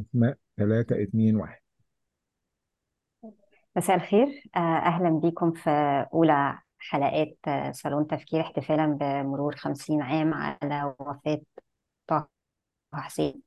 أسماء ثلاثة اتنين واحد مساء الخير آه، أهلا بكم في أولى حلقات آه، صالون تفكير احتفالا بمرور خمسين عام على وفاة طه حسين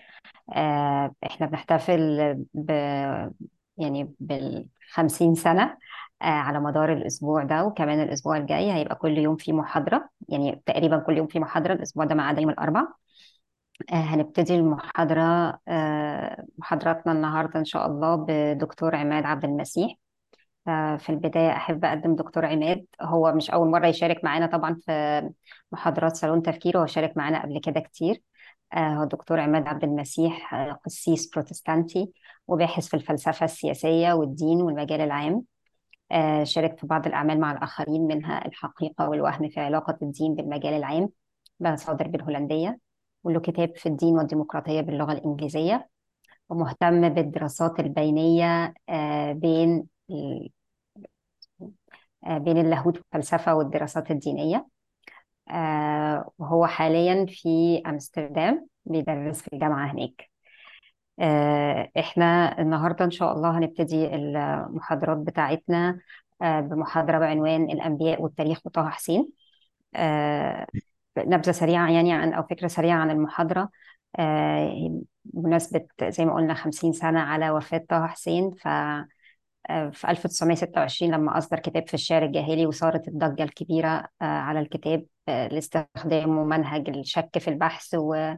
آه، احنا بنحتفل ب يعني بالخمسين سنة آه، على مدار الأسبوع ده وكمان الأسبوع الجاي هيبقى كل يوم في محاضرة يعني تقريبا كل يوم في محاضرة الأسبوع ده ما عدا يوم الأربعاء آه، هنبتدي المحاضرة آه، محاضراتنا النهاردة إن شاء الله بدكتور عماد عبد المسيح في البداية أحب أقدم دكتور عماد هو مش أول مرة يشارك معانا طبعا في محاضرات صالون تفكير هو شارك معانا قبل كده كتير آه، هو الدكتور عماد عبد المسيح آه، قسيس بروتستانتي وباحث في الفلسفة السياسية والدين والمجال العام آه، شارك في بعض الأعمال مع الآخرين منها الحقيقة والوهم في علاقة الدين بالمجال العام بصادر بالهولندية وله كتاب في الدين والديمقراطية باللغة الإنجليزية ومهتم بالدراسات البينية آه، بين ال- آه، بين اللاهوت والفلسفة والدراسات الدينية آه، وهو حاليا في أمستردام بيدرس في الجامعة هناك آه، احنا النهاردة إن شاء الله هنبتدي المحاضرات بتاعتنا آه، بمحاضرة بعنوان الأنبياء والتاريخ وطه حسين آه، نبذة سريعة يعني عن أو فكرة سريعة عن المحاضرة آه، بمناسبة زي ما قلنا 50 سنة على وفاة طه حسين ف آه، في 1926 لما أصدر كتاب في الشعر الجاهلي وصارت الضجة الكبيرة آه، على الكتاب آه، لاستخدامه منهج الشك في البحث و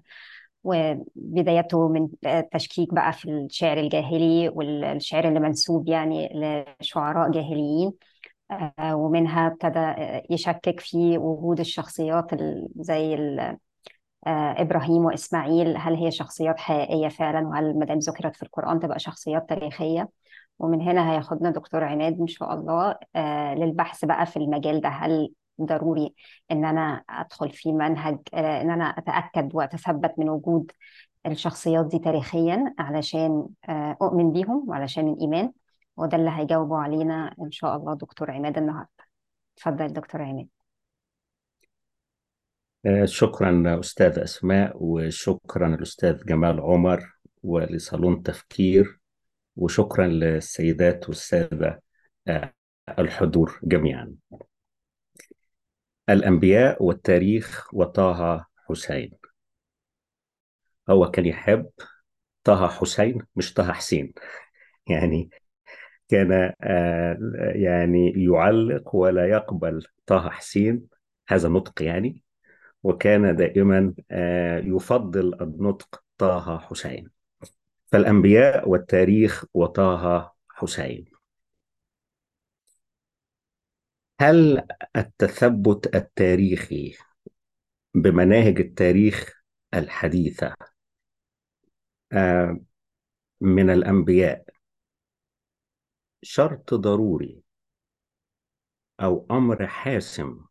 وبدايته من التشكيك بقى في الشعر الجاهلي والشعر اللي منسوب يعني لشعراء جاهليين آه، ومنها ابتدى آه، يشكك في وجود الشخصيات ال- زي ال- آه، إبراهيم وإسماعيل هل هي شخصيات حقيقية فعلا وهل ما دام ذكرت في القرآن تبقى شخصيات تاريخية ومن هنا هياخدنا دكتور عماد إن شاء الله آه، للبحث بقى في المجال ده هل ضروري إن أنا أدخل في منهج آه، إن أنا أتأكد وأتثبت من وجود الشخصيات دي تاريخيا علشان آه، أؤمن بيهم وعلشان الإيمان وده اللي هيجاوبوا علينا إن شاء الله دكتور عماد النهاردة اتفضل دكتور عماد آه، شكرا أستاذ أسماء وشكرا الأستاذ جمال عمر ولصالون تفكير وشكرا للسيدات والسادة آه، الحضور جميعا الأنبياء والتاريخ وطه حسين هو كان يحب طه حسين مش طه حسين يعني كان آه، يعني يعلق ولا يقبل طه حسين هذا النطق يعني وكان دائما آه، يفضل النطق طه حسين فالأنبياء والتاريخ وطه حسين هل التثبت التاريخي بمناهج التاريخ الحديثة آه، من الأنبياء شرط ضروري أو أمر حاسم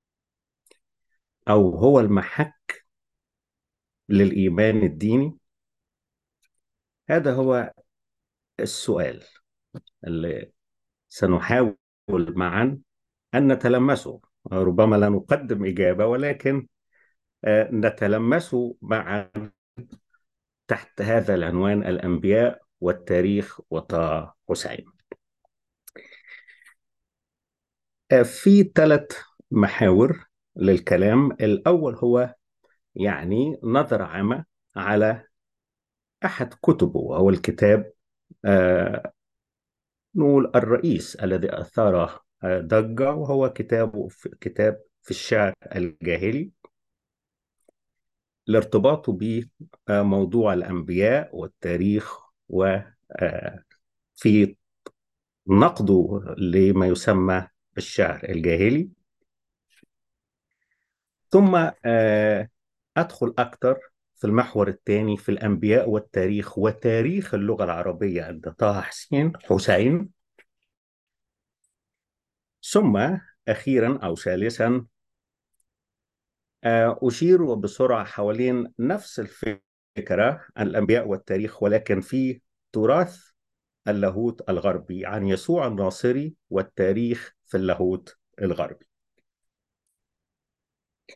أو هو المحك للإيمان الديني هذا هو السؤال اللي سنحاول معا أن نتلمسه ربما لا نقدم إجابة ولكن آه، نتلمسه معا تحت هذا العنوان الأنبياء والتاريخ وطه حسين آه، في ثلاث محاور للكلام الأول هو يعني نظرة عامة على أحد كتبه وهو الكتاب آه، نقول الرئيس الذي أثار آه، ضجة وهو كتابه في كتاب في الشعر الجاهلي لارتباطه بموضوع الأنبياء والتاريخ وفي نقده لما يسمى بالشعر الجاهلي ثم آه، أدخل أكثر في المحور الثاني في الأنبياء والتاريخ وتاريخ اللغة العربية عند طه حسين حسين ثم أخيرا أو ثالثا آه، أشير بسرعة حوالين نفس الفكرة عن الأنبياء والتاريخ ولكن في تراث اللاهوت الغربي عن يسوع الناصري والتاريخ في اللاهوت الغربي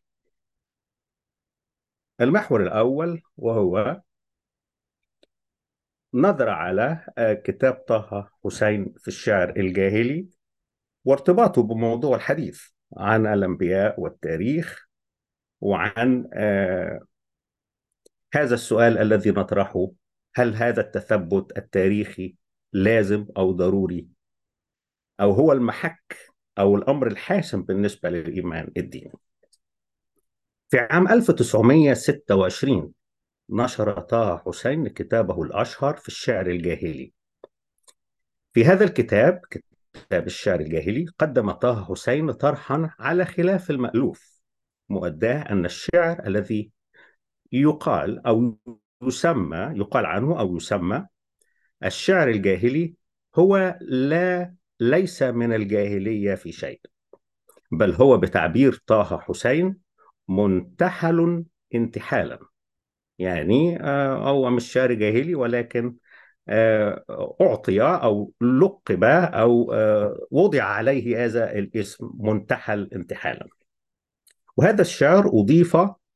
المحور الأول وهو نظرة على آه، كتاب طه حسين في الشعر الجاهلي وارتباطه بموضوع الحديث عن الأنبياء والتاريخ وعن آه، هذا السؤال الذي نطرحه هل هذا التثبت التاريخي لازم أو ضروري أو هو المحك أو الأمر الحاسم بالنسبة للإيمان الديني في عام 1926 نشر طه حسين كتابه الأشهر في الشعر الجاهلي في هذا الكتاب كتاب الشعر الجاهلي قدم طه حسين طرحا على خلاف المألوف مؤداه أن الشعر الذي يقال أو يسمى يقال عنه أو يسمى الشعر الجاهلي هو لا ليس من الجاهلية في شيء بل هو بتعبير طه حسين منتحل انتحالا يعني آه، هو مش شعر جاهلي ولكن آه، أعطي أو لقب أو آه، وضع عليه هذا الاسم منتحل انتحالا وهذا الشعر أضيف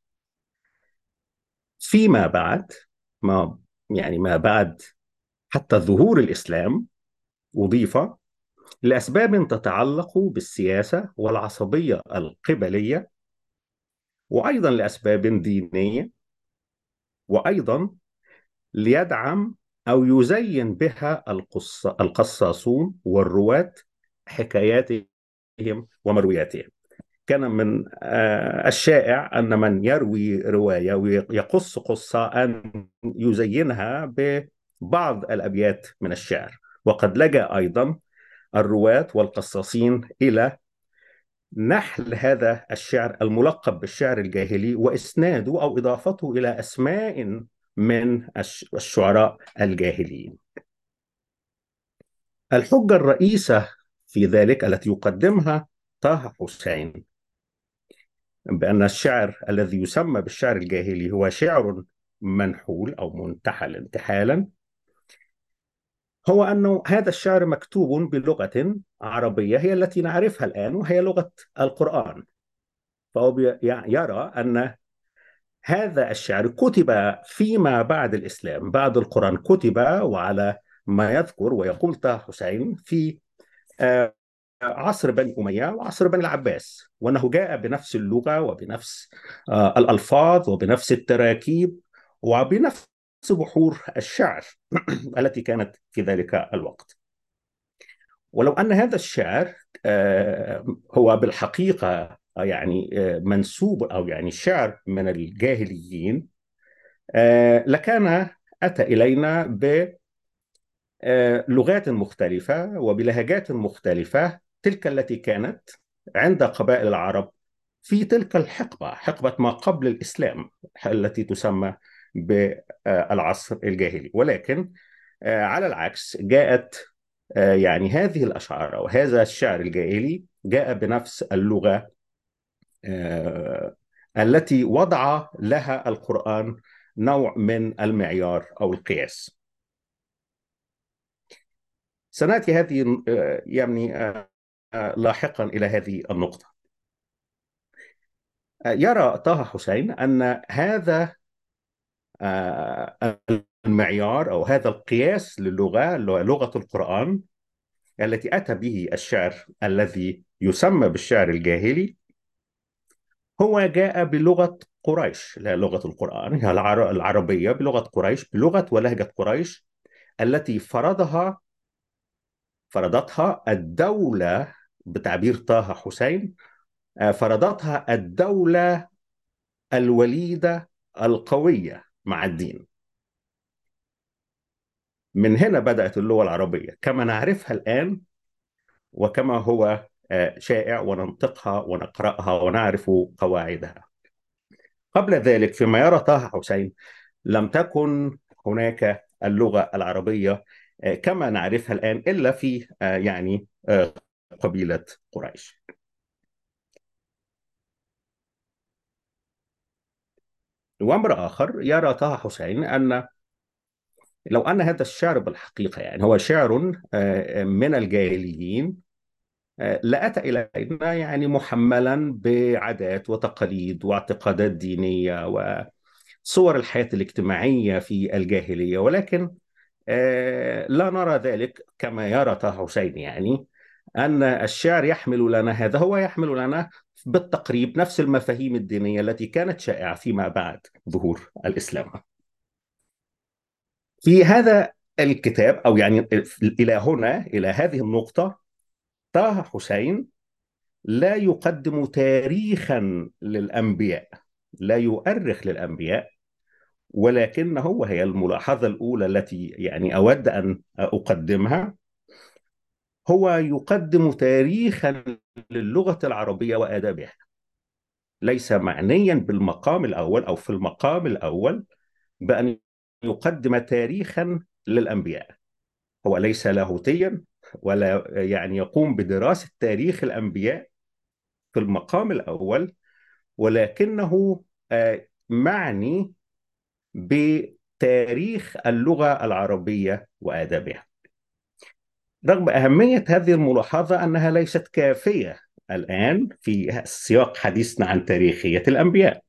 فيما بعد ما يعني ما بعد حتى ظهور الإسلام أضيف لأسباب تتعلق بالسياسة والعصبية القبلية وأيضا لأسباب دينية وأيضا ليدعم أو يزين بها القص القصاصون والرواة حكاياتهم ومروياتهم كان من آه، الشائع أن من يروي رواية ويقص قصة أن يزينها ببعض الأبيات من الشعر وقد لجأ أيضا الرواة والقصاصين إلى نحل هذا الشعر الملقب بالشعر الجاهلي وإسناده أو إضافته إلى أسماء من الشعراء الجاهليين الحجة الرئيسة في ذلك التي يقدمها طه حسين بأن الشعر الذي يسمى بالشعر الجاهلي هو شعر منحول أو منتحل انتحالا هو أنه هذا الشعر مكتوب بلغة عربية هي التي نعرفها الآن وهي لغة القرآن فهو يرى أن هذا الشعر كتب فيما بعد الإسلام بعد القرآن كتب وعلى ما يذكر ويقول طه حسين في آه، عصر بني أمية وعصر بني العباس وأنه جاء بنفس اللغة وبنفس آه، الألفاظ وبنفس التراكيب وبنفس بحور الشعر التي كانت في ذلك الوقت ولو أن هذا الشعر آه، هو بالحقيقة يعني آه، منسوب أو يعني شعر من الجاهليين آه، لكان أتى إلينا بلغات مختلفة وبلهجات مختلفة تلك التي كانت عند قبائل العرب في تلك الحقبة حقبة ما قبل الإسلام التي تسمى بالعصر الجاهلي ولكن آه، على العكس جاءت آه، يعني هذه الأشعار أو هذا الشعر الجاهلي جاء بنفس اللغة آه، التي وضع لها القرآن نوع من المعيار أو القياس سنأتي هذه يعني لاحقا إلى هذه النقطة يرى طه حسين أن هذا المعيار أو هذا القياس للغة لغة القرآن التي أتى به الشعر الذي يسمى بالشعر الجاهلي هو جاء بلغة قريش لا لغة القرآن هي العربية بلغة قريش بلغة ولهجة قريش التي فرضها فرضتها الدولة بتعبير طه حسين آه، فرضتها الدولة الوليدة القوية مع الدين من هنا بدأت اللغة العربية كما نعرفها الآن وكما هو آه، شائع وننطقها ونقرأها ونعرف قواعدها قبل ذلك فيما يرى طه حسين لم تكن هناك اللغة العربية آه، كما نعرفها الآن إلا في آه، يعني قبيلة قريش وأمر آخر يرى طه حسين أن لو أن هذا الشعر بالحقيقة يعني هو شعر آه، من الجاهليين آه، لأتى إلينا يعني محملا بعادات وتقاليد واعتقادات دينية وصور الحياة الاجتماعية في الجاهلية ولكن آه، لا نرى ذلك كما يرى طه حسين يعني أن الشعر يحمل لنا هذا هو يحمل لنا بالتقريب نفس المفاهيم الدينية التي كانت شائعة فيما بعد ظهور الإسلام في هذا الكتاب أو يعني إلى هنا إلى هذه النقطة طه حسين لا يقدم تاريخا للأنبياء لا يؤرخ للأنبياء ولكنه وهي الملاحظة الأولى التي يعني أود أن أقدمها هو يقدم تاريخا للغة العربية وآدابها ليس معنيا بالمقام الأول أو في المقام الأول بأن يقدم تاريخا للأنبياء هو ليس لاهوتيا ولا يعني يقوم بدراسة تاريخ الأنبياء في المقام الأول ولكنه آه، معني بتاريخ اللغة العربية وآدابها رغم أهمية هذه الملاحظة أنها ليست كافية الآن في سياق حديثنا عن تاريخية الأنبياء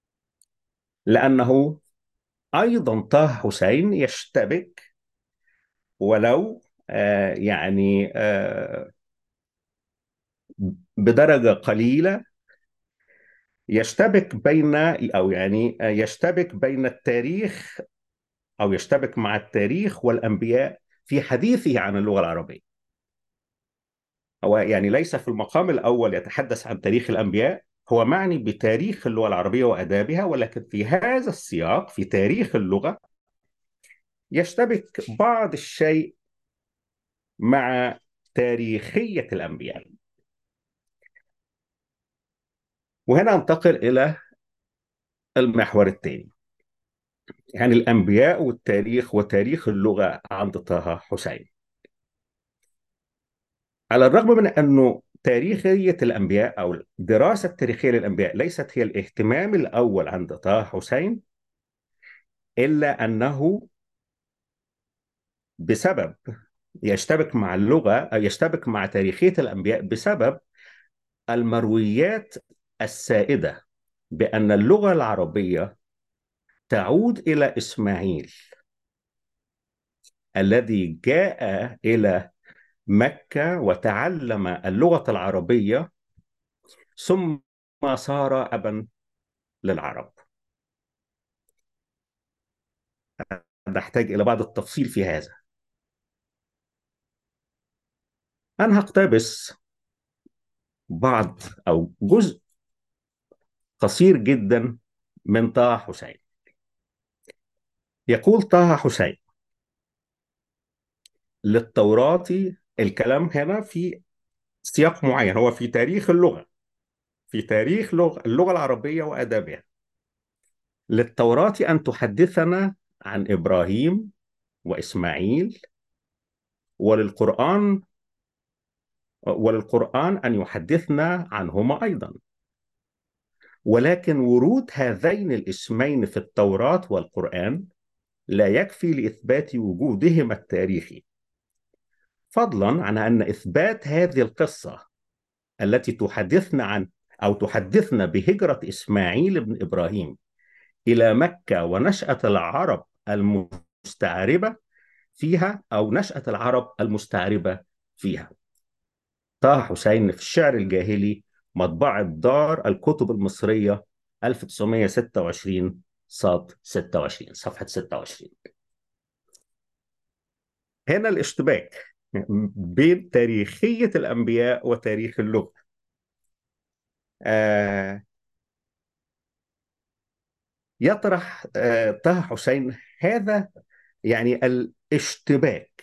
لأنه أيضا طه حسين يشتبك ولو آه يعني آه بدرجة قليلة يشتبك بين أو يعني يشتبك بين التاريخ أو يشتبك مع التاريخ والأنبياء في حديثه عن اللغة العربية هو يعني ليس في المقام الأول يتحدث عن تاريخ الأنبياء هو معني بتاريخ اللغة العربية وآدابها ولكن في هذا السياق في تاريخ اللغة يشتبك بعض الشيء مع تاريخية الأنبياء وهنا انتقل إلى المحور الثاني يعني الأنبياء والتاريخ وتاريخ اللغة عند طه حسين على الرغم من أنه تاريخية الأنبياء أو الدراسة التاريخية للأنبياء ليست هي الاهتمام الأول عند طه حسين إلا أنه بسبب يشتبك مع اللغة أو يشتبك مع تاريخية الأنبياء بسبب المرويات السائدة بأن اللغة العربية تعود إلى إسماعيل الذي جاء إلى مكة وتعلم اللغة العربية ثم صار أبا للعرب نحتاج إلى بعض التفصيل في هذا أنا هقتبس بعض أو جزء قصير جدا من طه حسين يقول طه حسين للتوراة الكلام هنا في سياق معين هو في تاريخ اللغة في تاريخ لغة اللغة العربية وآدابها للتوراة أن تحدثنا عن إبراهيم وإسماعيل وللقرآن وللقرآن أن يحدثنا عنهما أيضا ولكن ورود هذين الاسمين في التوراة والقرآن لا يكفي لإثبات وجودهما التاريخي فضلا عن أن إثبات هذه القصة التي تحدثنا عن أو تحدثنا بهجرة إسماعيل بن إبراهيم إلى مكة ونشأة العرب المستعربة فيها أو نشأة العرب المستعربة فيها طه حسين في الشعر الجاهلي مطبعة دار الكتب المصرية 1926 صاد 26 صفحة 26 هنا الاشتباك بين تاريخية الأنبياء وتاريخ اللغة آه يطرح آه طه حسين هذا يعني الاشتباك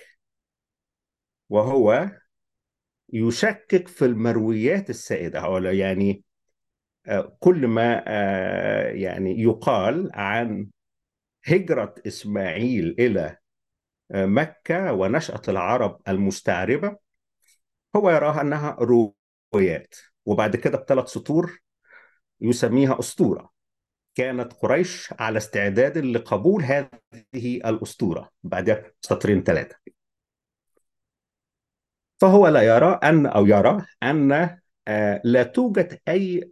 وهو يشكك في المرويات السائدة أو يعني آه كل ما آه يعني يقال عن هجرة إسماعيل إلى مكة ونشأة العرب المستعربة هو يراها أنها روايات وبعد كده بثلاث سطور يسميها أسطورة كانت قريش على استعداد لقبول هذه الأسطورة بعدها سطرين ثلاثة فهو لا يرى أن أو يرى أن لا توجد أي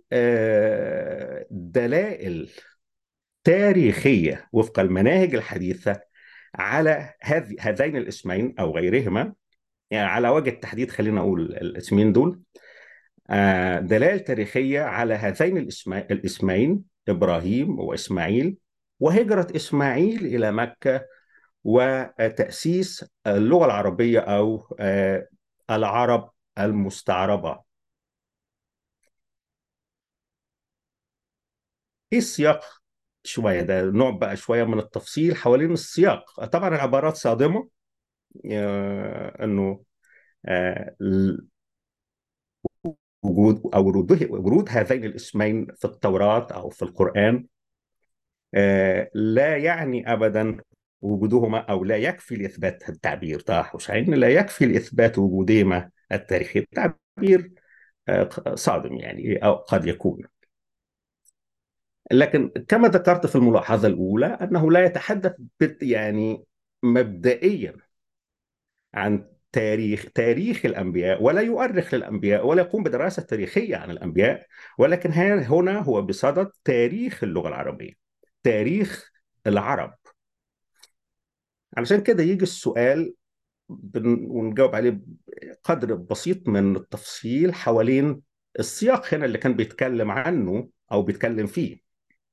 دلائل تاريخية وفق المناهج الحديثة على هذه هذين الاسمين او غيرهما يعني على وجه التحديد خلينا اقول الاسمين دول آه، دلائل تاريخيه على هذين الاسمين الاسمين ابراهيم واسماعيل وهجره اسماعيل الى مكه وتاسيس اللغه العربيه او آه، العرب المستعربه ايه السياق شويه ده نوع بقى شويه من التفصيل حوالين السياق طبعا العبارات صادمه آه، انه آه، ال- وجود او ورود ورود هذين الاسمين في التوراه او في القران آه، لا يعني ابدا وجودهما او لا يكفي لاثبات التعبير طه حسين لا يكفي لاثبات وجودهما التاريخي التعبير آه، صادم يعني او قد يكون لكن كما ذكرت في الملاحظة الأولى أنه لا يتحدث بت- يعني مبدئيا عن تاريخ تاريخ الأنبياء ولا يؤرخ للأنبياء ولا يقوم بدراسة تاريخية عن الأنبياء ولكن ها- هنا هو بصدد تاريخ اللغة العربية تاريخ العرب علشان كده يجي السؤال بن- ونجاوب عليه قدر بسيط من التفصيل حوالين السياق هنا اللي كان بيتكلم عنه أو بيتكلم فيه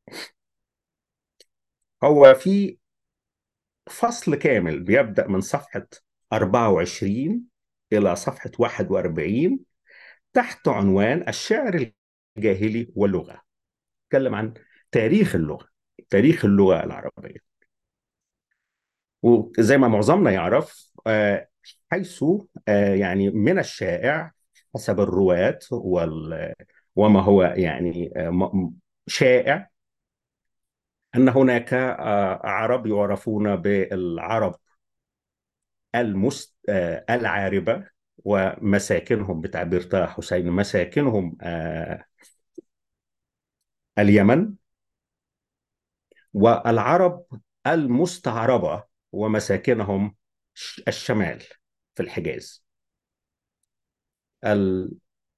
هو في فصل كامل بيبدأ من صفحة 24 إلى صفحة 41 تحت عنوان الشعر الجاهلي واللغة تكلم عن تاريخ اللغة تاريخ اللغة العربية وزي ما معظمنا يعرف آه، حيث آه، يعني من الشائع حسب الرواة وال وما هو يعني آه، م- شائع أن هناك آه، عرب يعرفون بالعرب المست... آه، العاربة ومساكنهم بتعبير طه حسين مساكنهم آه، اليمن والعرب المستعربة ومساكنهم ش- الشمال في الحجاز ال-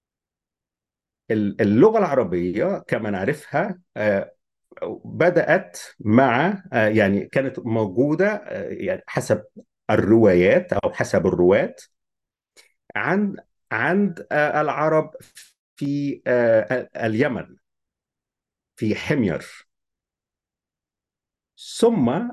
ال- اللغة العربية كما نعرفها آه، بدأت مع آه، يعني كانت موجودة آه، يعني حسب الروايات أو حسب الرواة عند عند آه، العرب في آه، اليمن في حمير ثم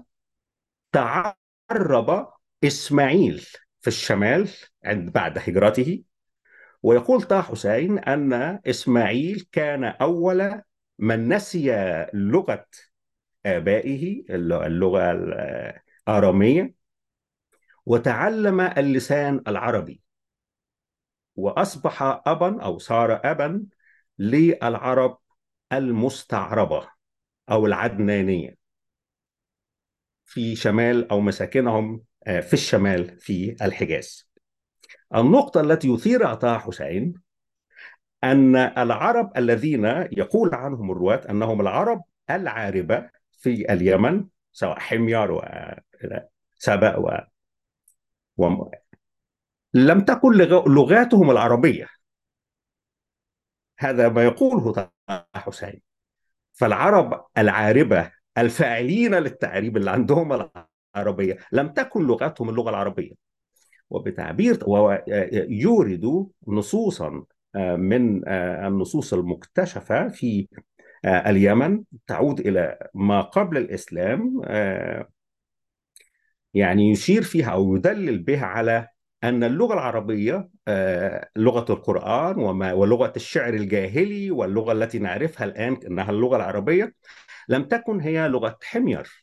تعرب إسماعيل في الشمال عند بعد هجرته ويقول طه حسين أن إسماعيل كان أول من نسي لغة آبائه اللغة الآرامية وتعلم اللسان العربي وأصبح أبا أو صار أبا للعرب المستعربة أو العدنانية في شمال أو مساكنهم آه، في الشمال في الحجاز النقطة التي يثيرها طه حسين أن العرب الذين يقول عنهم الرواة أنهم العرب العاربة في اليمن سواء حمير وسبأ و... و... لم تكن لغ- لغاتهم العربية هذا ما يقوله طه حسين فالعرب العاربة الفاعلين للتعريب اللي عندهم العربية لم تكن لغتهم اللغة العربية وبتعبير وهو يورد نصوصا من النصوص المكتشفة في اليمن تعود إلى ما قبل الإسلام يعني يشير فيها أو يدلل بها على أن اللغة العربية آه، لغة القرآن وما ولغة الشعر الجاهلي واللغة التي نعرفها الآن أنها اللغة العربية لم تكن هي لغة حمير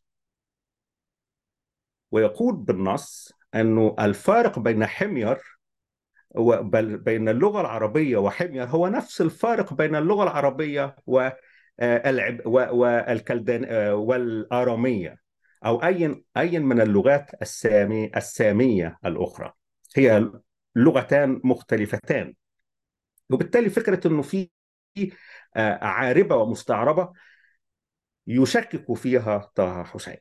ويقول بالنص أنه الفارق بين حمير وبل بين اللغة العربية وحمير هو نفس الفارق بين اللغة العربية و العب والكلدان والآرامية أو أي أي من اللغات السامي السامية الأخرى هي لغتان مختلفتان وبالتالي فكرة أنه في عاربة ومستعربة يشكك فيها طه حسين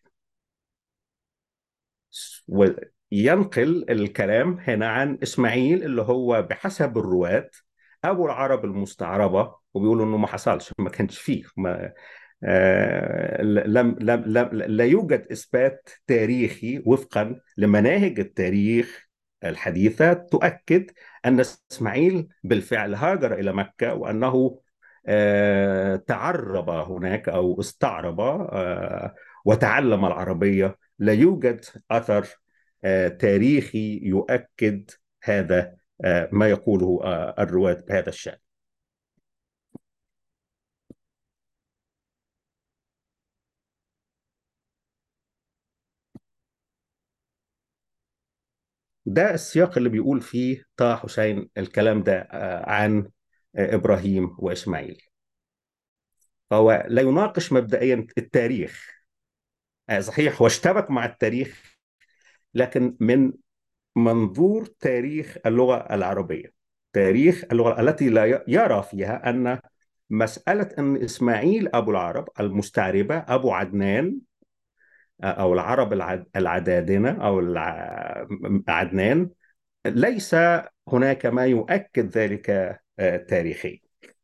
وينقل الكلام هنا عن إسماعيل اللي هو بحسب الرواة أبو العرب المستعربة وبيقولوا إنه ما حصلش ما كانش فيه ما آه، لم لم لم لا يوجد إثبات تاريخي وفقا لمناهج التاريخ الحديثة تؤكد أن إسماعيل بالفعل هاجر إلى مكة وأنه آه، تعرب هناك أو استعرب آه، وتعلم العربية لا يوجد أثر آه، تاريخي يؤكد هذا آه، ما يقوله آه، الرواة بهذا الشأن ده السياق اللي بيقول فيه طه حسين الكلام ده آه، عن آه، إبراهيم وإسماعيل فهو لا يناقش مبدئيا التاريخ آه، صحيح هو اشتبك مع التاريخ لكن من منظور تاريخ اللغة العربية تاريخ اللغة التي لا ي- يرى فيها أن مسألة أن إسماعيل أبو العرب المستعربة أبو عدنان أو العرب العد- العدادنة أو الع- عدنان ليس هناك ما يؤكد ذلك آه، تاريخيا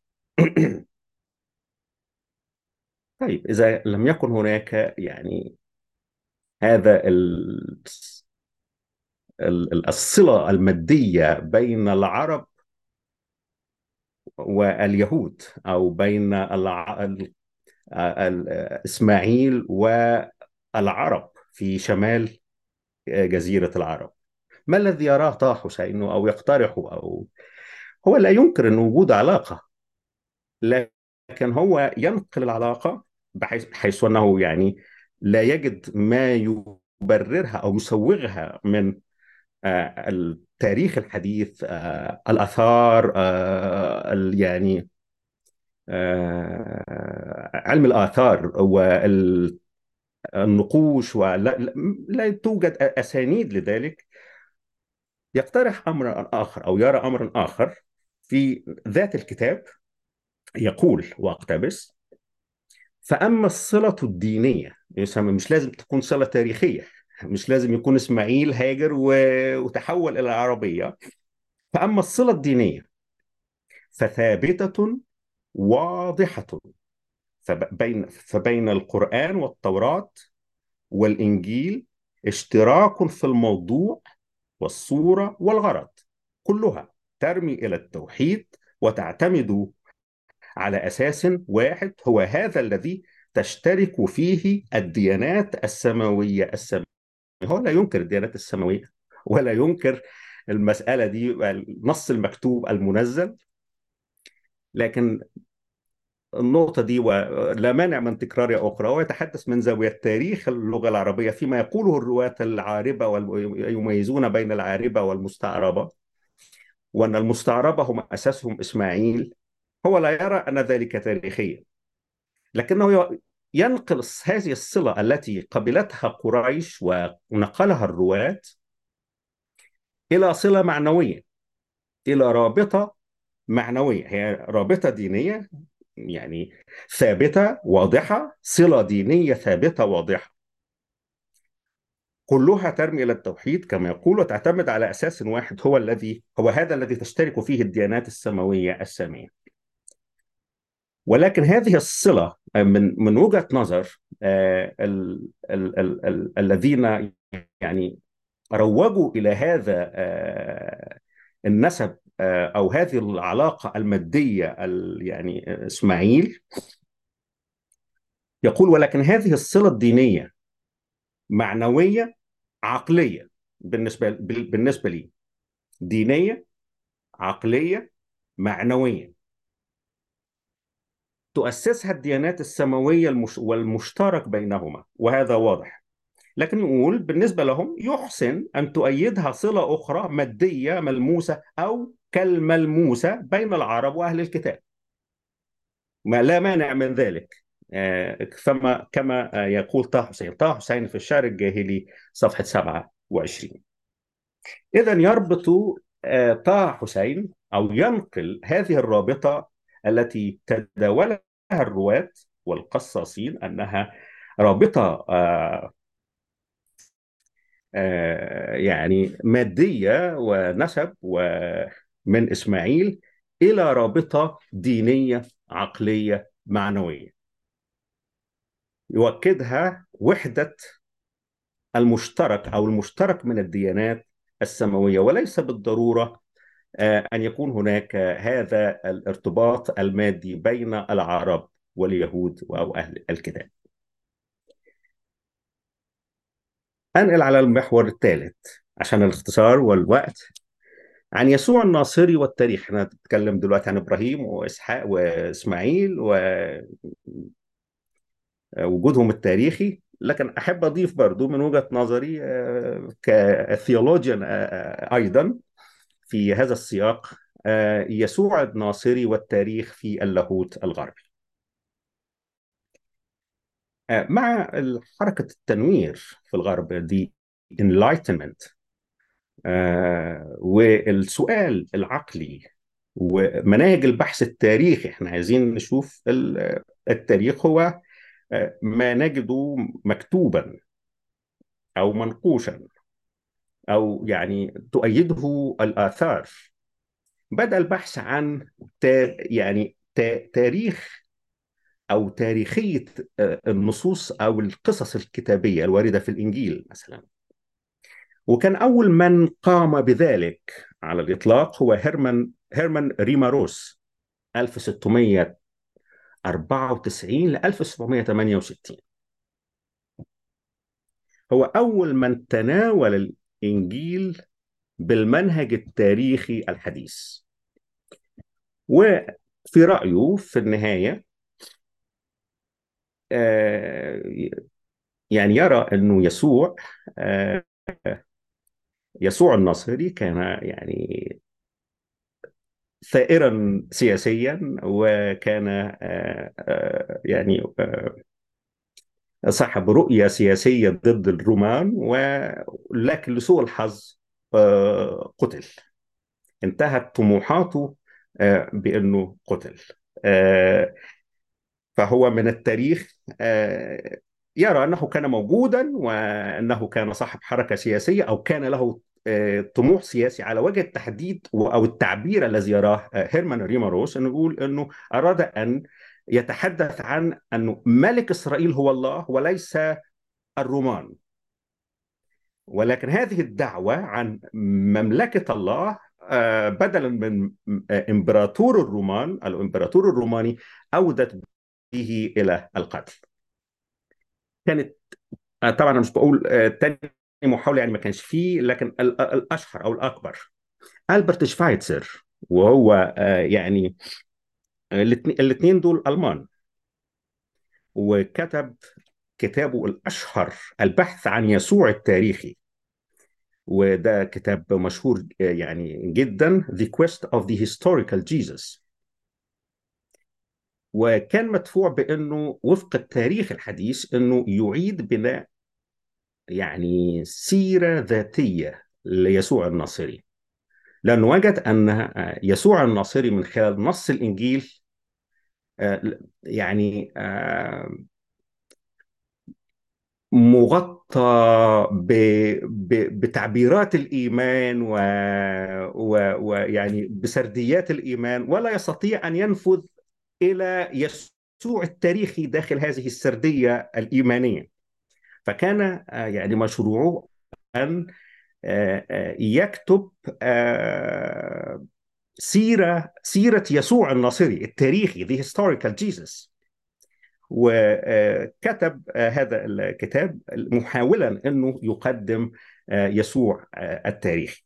طيب إذا لم يكن هناك يعني هذا ال- ال- الصلة المادية بين العرب واليهود أو بين الع... ال... ال... إسماعيل والعرب في شمال جزيرة العرب ما الذي يراه طه حسين أو يقترحه أو هو لا ينكر أن وجود علاقة لكن هو ينقل العلاقة بحيث حيث أنه يعني لا يجد ما يبررها أو يسوغها من آه، التاريخ الحديث آه، الآثار آه، ال- يعني آه، علم الآثار والنقوش ولا لا لا توجد أسانيد لذلك يقترح أمرا آخر أو يرى أمرا آخر في ذات الكتاب يقول واقتبس فأما الصلة الدينية يسمى مش لازم تكون صلة تاريخية مش لازم يكون إسماعيل هاجر و- وتحول إلى العربية فأما الصلة الدينية فثابتة واضحة فبين فبين القرآن والتوراة والإنجيل اشتراك في الموضوع والصورة والغرض كلها ترمي إلى التوحيد وتعتمد على أساس واحد هو هذا الذي تشترك فيه الديانات السماوية السماوية هو لا ينكر الديانات السماوية ولا ينكر المسألة دي النص المكتوب المنزل لكن النقطة دي ولا مانع من تكرارها أخرى هو يتحدث من زاوية تاريخ اللغة العربية فيما يقوله الرواة العاربة ويميزون بين العاربة والمستعربة وأن المستعربة هم أساسهم إسماعيل هو لا يرى أن ذلك تاريخيا لكنه ينقل هذه الصلة التي قبلتها قريش ونقلها الرواة إلى صلة معنوية إلى رابطة معنوية هي رابطة دينية يعني ثابتة واضحة صلة دينية ثابتة واضحة كلها ترمي إلى التوحيد كما يقول وتعتمد على أساس واحد هو الذي هو هذا الذي تشترك فيه الديانات السماوية السامية ولكن هذه الصلة من من وجهة نظر آه، ال- ال- ال- ال- الذين يعني روجوا إلى هذا آه، النسب آه، أو هذه العلاقة المادية ال- يعني إسماعيل يقول ولكن هذه الصلة الدينية معنوية عقلية بالنسبة بالنسبة لي دينية عقلية معنوية تؤسسها الديانات السماوية المش... والمشترك بينهما وهذا واضح لكن نقول بالنسبة لهم يحسن أن تؤيدها صلة أخرى مادية ملموسة أو كالملموسة بين العرب وأهل الكتاب ما لا مانع من ذلك آه، كما كما آه، يقول طه حسين طه حسين في الشعر الجاهلي صفحة 27 إذا يربط آه، طه حسين أو ينقل هذه الرابطة التي تداولها الرواة والقصاصين أنها رابطة آه، آه، يعني مادية ونسب ومن إسماعيل إلى رابطة دينية عقلية معنوية يؤكدها وحدة المشترك أو المشترك من الديانات السماوية وليس بالضرورة آه، أن يكون هناك هذا الارتباط المادي بين العرب واليهود أو أهل الكتاب أنقل على المحور الثالث عشان الاختصار والوقت عن يسوع الناصري والتاريخ احنا بنتكلم دلوقتي عن إبراهيم وإسحاق وإسماعيل ووجودهم التاريخي لكن أحب أضيف برضو من وجهة نظري آه، كثيولوجيا أيضا في هذا السياق آه، يسوع الناصري والتاريخ في اللاهوت الغربي آه، مع حركة التنوير في الغرب دي enlightenment آه، والسؤال العقلي ومناهج البحث التاريخي احنا عايزين نشوف ال- التاريخ هو آه، ما نجده مكتوبا او منقوشا او يعني تؤيده الاثار بدأ البحث عن تا يعني تا تاريخ او تاريخيه آه، النصوص او القصص الكتابيه الوارده في الانجيل مثلا وكان أول من قام بذلك على الإطلاق هو هيرمان هيرمان ريماروس 1694 ل 1768 هو أول من تناول الإنجيل بالمنهج التاريخي الحديث وفي رأيه في النهاية آه، يعني يرى أنه يسوع آه، يسوع الناصري كان يعني ثائرا سياسيا وكان آه، آه، يعني آه، صاحب رؤية سياسية ضد الرومان ولكن لسوء الحظ آه، قتل انتهت طموحاته آه، بأنه قتل آه، فهو من التاريخ آه، يرى أنه كان موجودا وأنه كان صاحب حركة سياسية أو كان له آه، طموح سياسي على وجه التحديد أو التعبير الذي يراه آه، هيرمان ريماروس أنه يقول أنه أراد أن يتحدث عن أنه ملك إسرائيل هو الله وليس الرومان ولكن هذه الدعوة عن مملكة الله آه، بدلا من آه، إمبراطور الرومان الإمبراطور الروماني أودت به إلى القتل كانت آه، طبعا أنا مش بقول آه، تاني محاولة يعني ما كانش فيه لكن ال- ال- الأشهر أو الأكبر ألبرت شفايتسر وهو آه، يعني الاثنين دول ألمان وكتب كتابه الأشهر البحث عن يسوع التاريخي وده كتاب مشهور آه، يعني جدا The Quest of the Historical Jesus وكان مدفوع بأنه وفق التاريخ الحديث أنه يعيد بناء يعني سيرة ذاتية ليسوع الناصري لأنه وجد أن آه، يسوع الناصري من خلال نص الإنجيل آه، يعني آه، مغطى ب... ب... بتعبيرات الإيمان و... و... ويعني بسرديات الإيمان ولا يستطيع أن ينفذ إلى يسوع التاريخي داخل هذه السردية الإيمانية فكان آه، يعني مشروعه أن آه، آه، يكتب آه، سيرة سيرة يسوع الناصري التاريخي The Historical Jesus وكتب هذا الكتاب محاولا انه يقدم آه، يسوع آه، التاريخي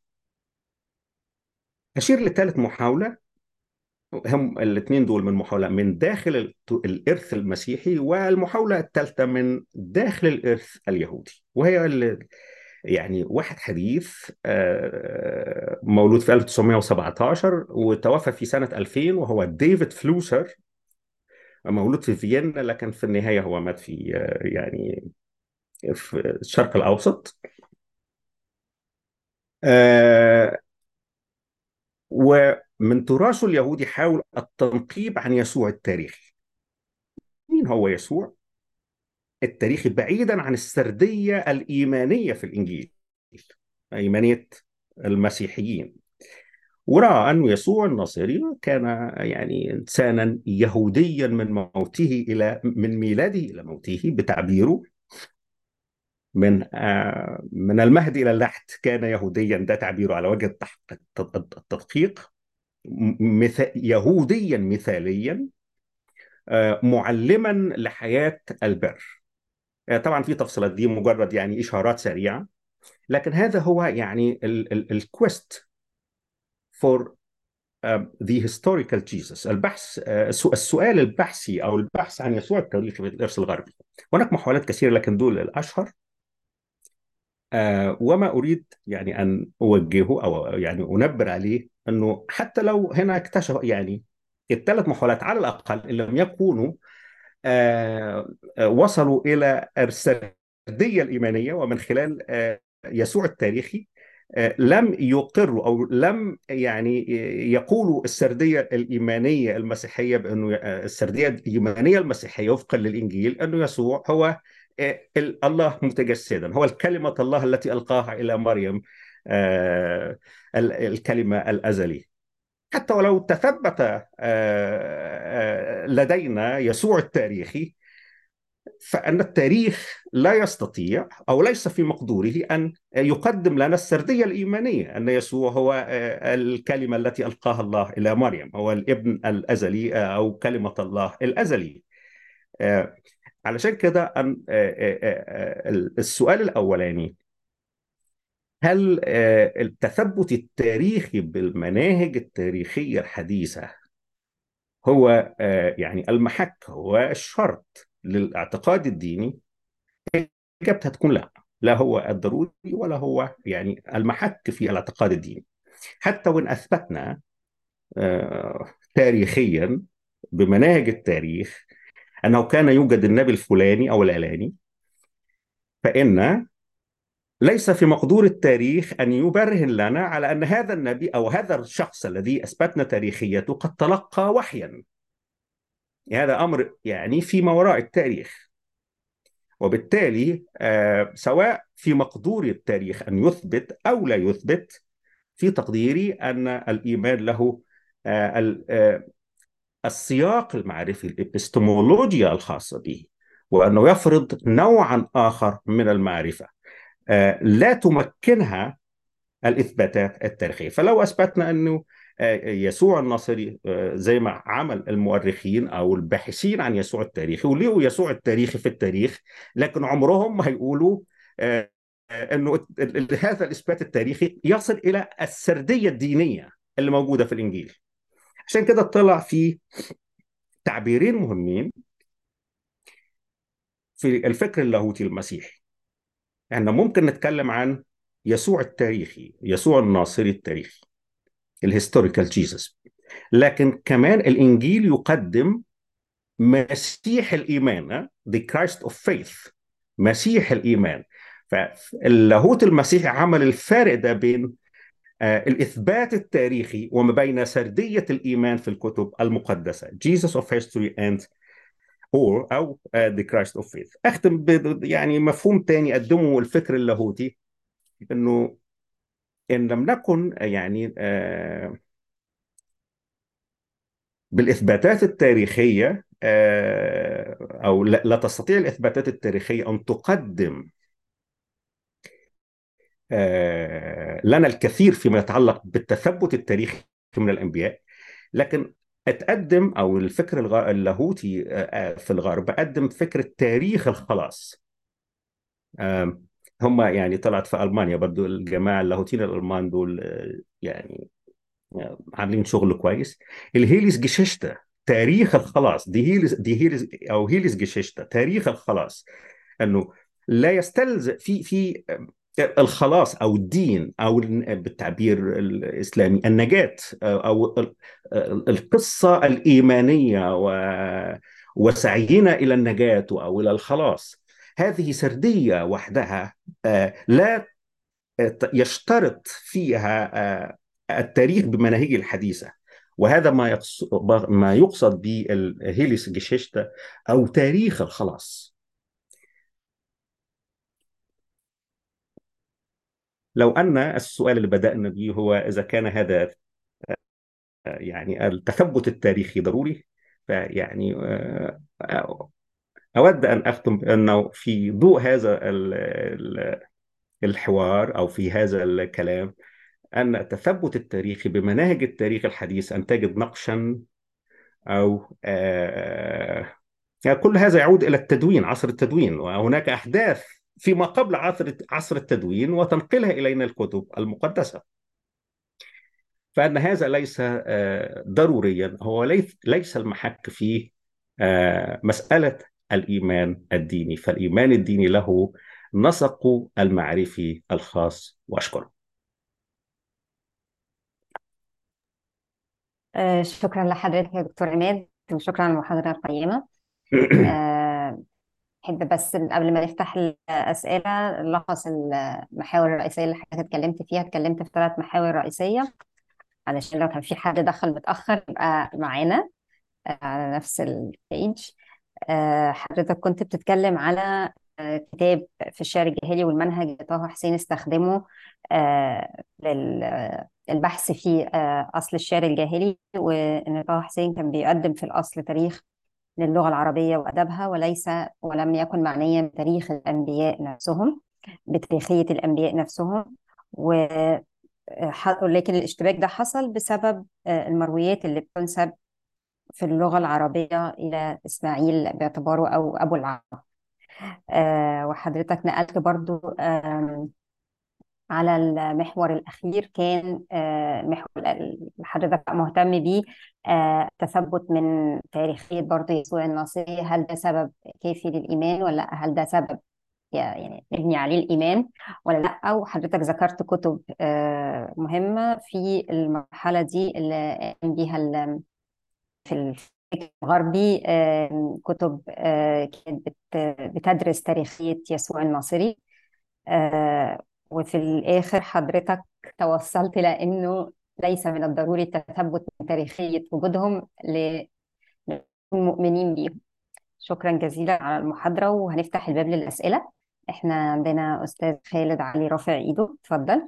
اشير لثالث محاوله هم الاثنين دول من محاوله من داخل الت- الارث المسيحي والمحاوله الثالثه من داخل الارث اليهودي وهي ال- يعني واحد حديث آه، مولود في 1917 وتوفى في سنه 2000 وهو ديفيد فلوسر مولود في فيينا لكن في النهايه هو مات في آه، يعني في الشرق الأوسط آه، ومن تراثه اليهودي حاول التنقيب عن يسوع التاريخي مين هو يسوع التاريخي بعيدا عن السردية الإيمانية في الإنجيل إيمانية المسيحيين ورأى أن يسوع الناصري كان يعني إنسانا يهوديا من موته إلى من ميلاده إلى موته بتعبيره من آه، من المهد إلى اللحد كان يهوديا ده تعبيره على وجه التحقيق- التدقيق مث- يهوديا مثاليا آه، معلما لحياة البر آه، طبعا في تفصيلات دي مجرد يعني إشارات سريعة لكن هذا هو يعني الكويست for um, the historical Jesus البحث آه، السو- السؤال البحثي أو البحث عن يسوع التاريخي في الإرث الغربي هناك محاولات كثيرة لكن دول الأشهر آه، وما أريد يعني أن أوجهه أو يعني أنبر عليه أنه حتى لو هنا اكتشف يعني الثلاث محاولات على الأقل إن لم يكونوا آه، آه، وصلوا إلى السردية الإيمانية ومن خلال آه، يسوع التاريخي آه، لم يقروا أو لم يعني يقولوا السردية الإيمانية المسيحية بأنه آه، السردية الإيمانية المسيحية وفقا للإنجيل أنه يسوع هو آه، ال- الله متجسدا هو الكلمة الله التي ألقاها إلى مريم آه، ال- الكلمة الأزلي حتى ولو تثبت آه، آه، لدينا يسوع التاريخي فأن التاريخ لا يستطيع أو ليس في مقدوره أن يقدم لنا السردية الإيمانية أن يسوع هو آه، الكلمة التي ألقاها الله إلى مريم هو الابن الأزلي آه، أو كلمة الله الأزلي آه، علشان كده أن آه، آه، آه، آه، السؤال الأولاني هل آه، التثبت التاريخي بالمناهج التاريخية الحديثة هو آه، يعني المحك هو الشرط للاعتقاد الديني إجابتها تكون لا لا هو الضروري ولا هو يعني المحك في الاعتقاد الديني حتى وإن أثبتنا آه، تاريخيا بمناهج التاريخ أنه كان يوجد النبي الفلاني أو العلاني فإن ليس في مقدور التاريخ أن يبرهن لنا على أن هذا النبي أو هذا الشخص الذي أثبتنا تاريخيته قد تلقى وحيا هذا أمر يعني فيما وراء التاريخ وبالتالي آه، سواء في مقدور التاريخ أن يثبت أو لا يثبت في تقديري أن الإيمان له آه، ال- آه، السياق المعرفي الإبستمولوجيا الخاصة به وأنه يفرض نوعا آخر من المعرفة آه، لا تمكنها الإثباتات التاريخية فلو أثبتنا أنه آه، يسوع الناصري آه، زي ما عمل المؤرخين أو الباحثين عن يسوع التاريخي ولقوا يسوع التاريخي في التاريخ لكن عمرهم ما هيقولوا آه، آه، أنه ال- ال- هذا الإثبات التاريخي يصل إلى السردية الدينية اللي موجودة في الإنجيل عشان كده طلع في تعبيرين مهمين في الفكر اللاهوتي المسيحي احنا ممكن نتكلم عن يسوع التاريخي يسوع الناصري التاريخي الهيستوريكال جيسس لكن كمان الإنجيل يقدم مسيح الإيمان the Christ of faith مسيح الإيمان فاللاهوت المسيحي عمل الفارق ده بين آه، الإثبات التاريخي وما بين سردية الإيمان في الكتب المقدسة Jesus of history and or أو آه، the Christ of faith أختم ب يعني مفهوم تاني قدمه الفكر اللاهوتي إنه إن لم نكن يعني آه، بالإثباتات التاريخية آه، أو لا لا تستطيع الإثباتات التاريخية أن تقدم آه، لنا الكثير فيما يتعلق بالتثبت التاريخي من الأنبياء لكن اتقدم أو الفكر الغ- اللاهوتي آه، آه، في الغرب قدم فكرة تاريخ الخلاص آم، هم يعني طلعت في ألمانيا برضو الجماعة اللاهوتيين الألمان دول آه، يعني عاملين شغل كويس الهيليس جيشيشتا تاريخ الخلاص دي هيليس دي هيليس او هيليس جيشيشتا تاريخ الخلاص انه لا يستلزم في في الخلاص او الدين او بالتعبير الاسلامي النجاة او القصة الايمانية و وسعينا الى النجاة او الى الخلاص هذه سردية وحدها آه، لا يشترط فيها آه، التاريخ بمناهجه الحديثة وهذا ما يقصد ما يقصد بالهيليس جيشيشتا أو تاريخ الخلاص لو أن السؤال اللي بدأنا به هو إذا كان هذا يعني التثبت التاريخي ضروري فيعني آه، أود أن أختم بأنه في ضوء هذا الحوار أو في هذا الكلام أن التثبت التاريخي بمناهج التاريخ الحديث أن تجد نقشا أو آه يعني كل هذا يعود إلى التدوين عصر التدوين وهناك أحداث فيما قبل عصر عصر التدوين وتنقلها إلينا الكتب المقدسة فأن هذا ليس آه ضروريا هو ليس المحك في آه مسألة الإيمان الديني فالإيمان الديني له نسقه المعرفي الخاص وأشكره آه، شكرا لحضرتك يا دكتور عماد وشكرا على المحاضرة القيمة آه، أحب بس قبل ما نفتح الأسئلة نلخص المحاور الرئيسية اللي حضرتك اتكلمت فيها اتكلمت في ثلاث محاور رئيسية علشان لو كان في حد دخل متأخر يبقى معانا آه، على نفس البيج حضرتك كنت بتتكلم على كتاب في الشعر الجاهلي والمنهج اللي طه حسين استخدمه للبحث في أصل الشعر الجاهلي وإن طه حسين كان بيقدم في الأصل تاريخ للغة العربية وأدبها وليس ولم يكن معنيا بتاريخ الأنبياء نفسهم بتاريخية الأنبياء نفسهم و لكن الاشتباك ده حصل بسبب المرويات اللي بتنسب في اللغة العربية إلى إسماعيل باعتباره أو أبو العرب آه وحضرتك نقلت برضو آه على المحور الأخير كان آه محور اللي حضرتك مهتم بيه آه تثبت من تاريخية برضو يسوع الناصري هل ده سبب كافي للإيمان ولا هل ده سبب يعني نبني عليه الإيمان ولا لأ وحضرتك ذكرت كتب آه مهمة في المرحلة دي اللي قام بيها في الغربي كتب كانت بتدرس تاريخية يسوع الناصري وفي الآخر حضرتك توصلت إلى أنه ليس من الضروري التثبت من تاريخية وجودهم للمؤمنين بيهم شكرا جزيلا على المحاضرة وهنفتح الباب للأسئلة احنا عندنا أستاذ خالد علي رافع إيده اتفضل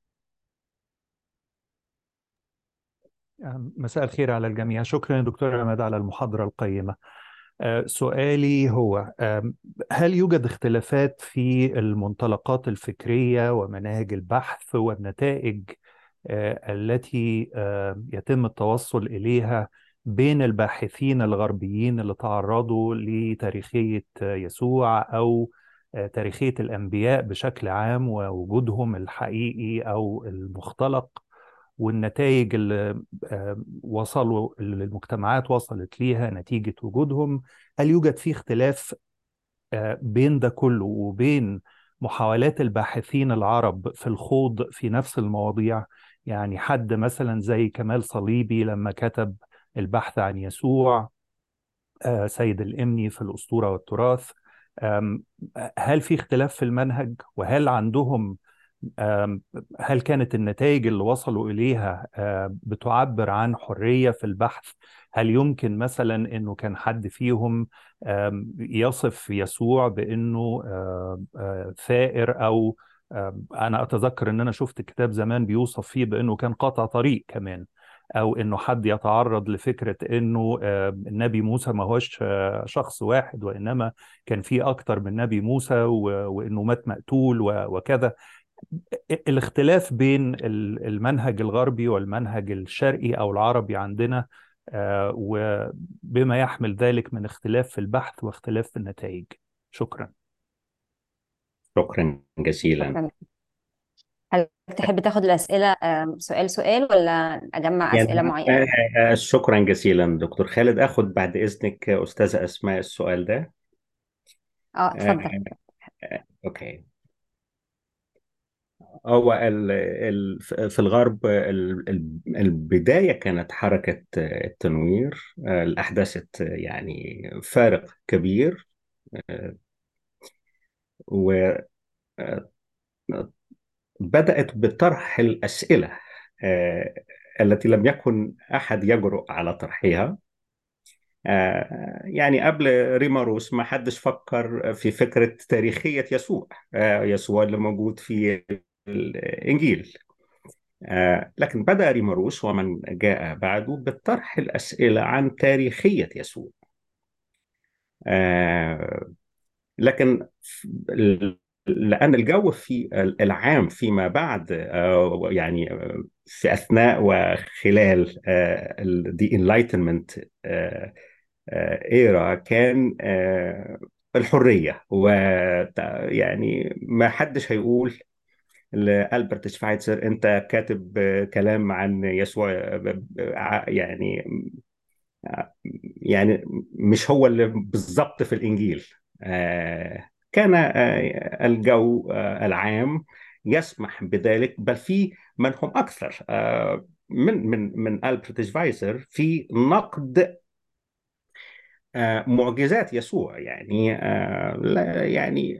مساء الخير على الجميع شكرا يا دكتور عماد على المحاضرة القيمة سؤالي هو هل يوجد اختلافات في المنطلقات الفكرية ومناهج البحث والنتائج التي يتم التوصل إليها بين الباحثين الغربيين اللي تعرضوا لتاريخية يسوع أو تاريخية الأنبياء بشكل عام ووجودهم الحقيقي أو المختلق والنتائج اللي وصلوا اللي المجتمعات وصلت ليها نتيجة وجودهم هل يوجد في اختلاف بين ده كله وبين محاولات الباحثين العرب في الخوض في نفس المواضيع يعني حد مثلا زي كمال صليبي لما كتب البحث عن يسوع سيد الإمني في الأسطورة والتراث هل في اختلاف في المنهج وهل عندهم هل كانت النتائج اللي وصلوا إليها بتعبر عن حرية في البحث؟ هل يمكن مثلا أنه كان حد فيهم يصف يسوع بأنه ثائر أو أنا أتذكر أن أنا شفت كتاب زمان بيوصف فيه بأنه كان قاطع طريق كمان أو أنه حد يتعرض لفكرة أنه النبي موسى ما هوش شخص واحد وإنما كان في أكتر من نبي موسى وأنه مات مقتول وكذا الاختلاف بين المنهج الغربي والمنهج الشرقي او العربي عندنا وبما يحمل ذلك من اختلاف في البحث واختلاف في النتائج شكرا شكرا جزيلا هل تحب تاخد الأسئلة سؤال سؤال ولا أجمع أسئلة يعني معينة؟ شكرا جزيلا دكتور خالد أخذ بعد إذنك أستاذة أسماء السؤال ده اه اتفضل آه، أوكي هو ال ال في الغرب ال- ال- البداية كانت حركة التنوير اللي أحدثت يعني فارق كبير وبدأت بطرح الأسئلة التي لم يكن أحد يجرؤ على طرحها يعني قبل ريماروس ما حدش فكر في فكرة تاريخية يسوع يسوع اللي موجود في الإنجيل آه، لكن بدأ ريماروس ومن جاء بعده بطرح الأسئلة عن تاريخية يسوع آه، لكن لأن الجو في العام فيما بعد آه، يعني في أثناء وخلال the enlightenment ايرا كان الحرية ويعني ما حدش هيقول لألبرت شفايتسر أنت كاتب كلام عن يسوع يعني يعني مش هو اللي بالظبط في الإنجيل كان الجو العام يسمح بذلك بل في من هم أكثر من من من ألبرت شفايتسر في نقد معجزات يسوع يعني يعني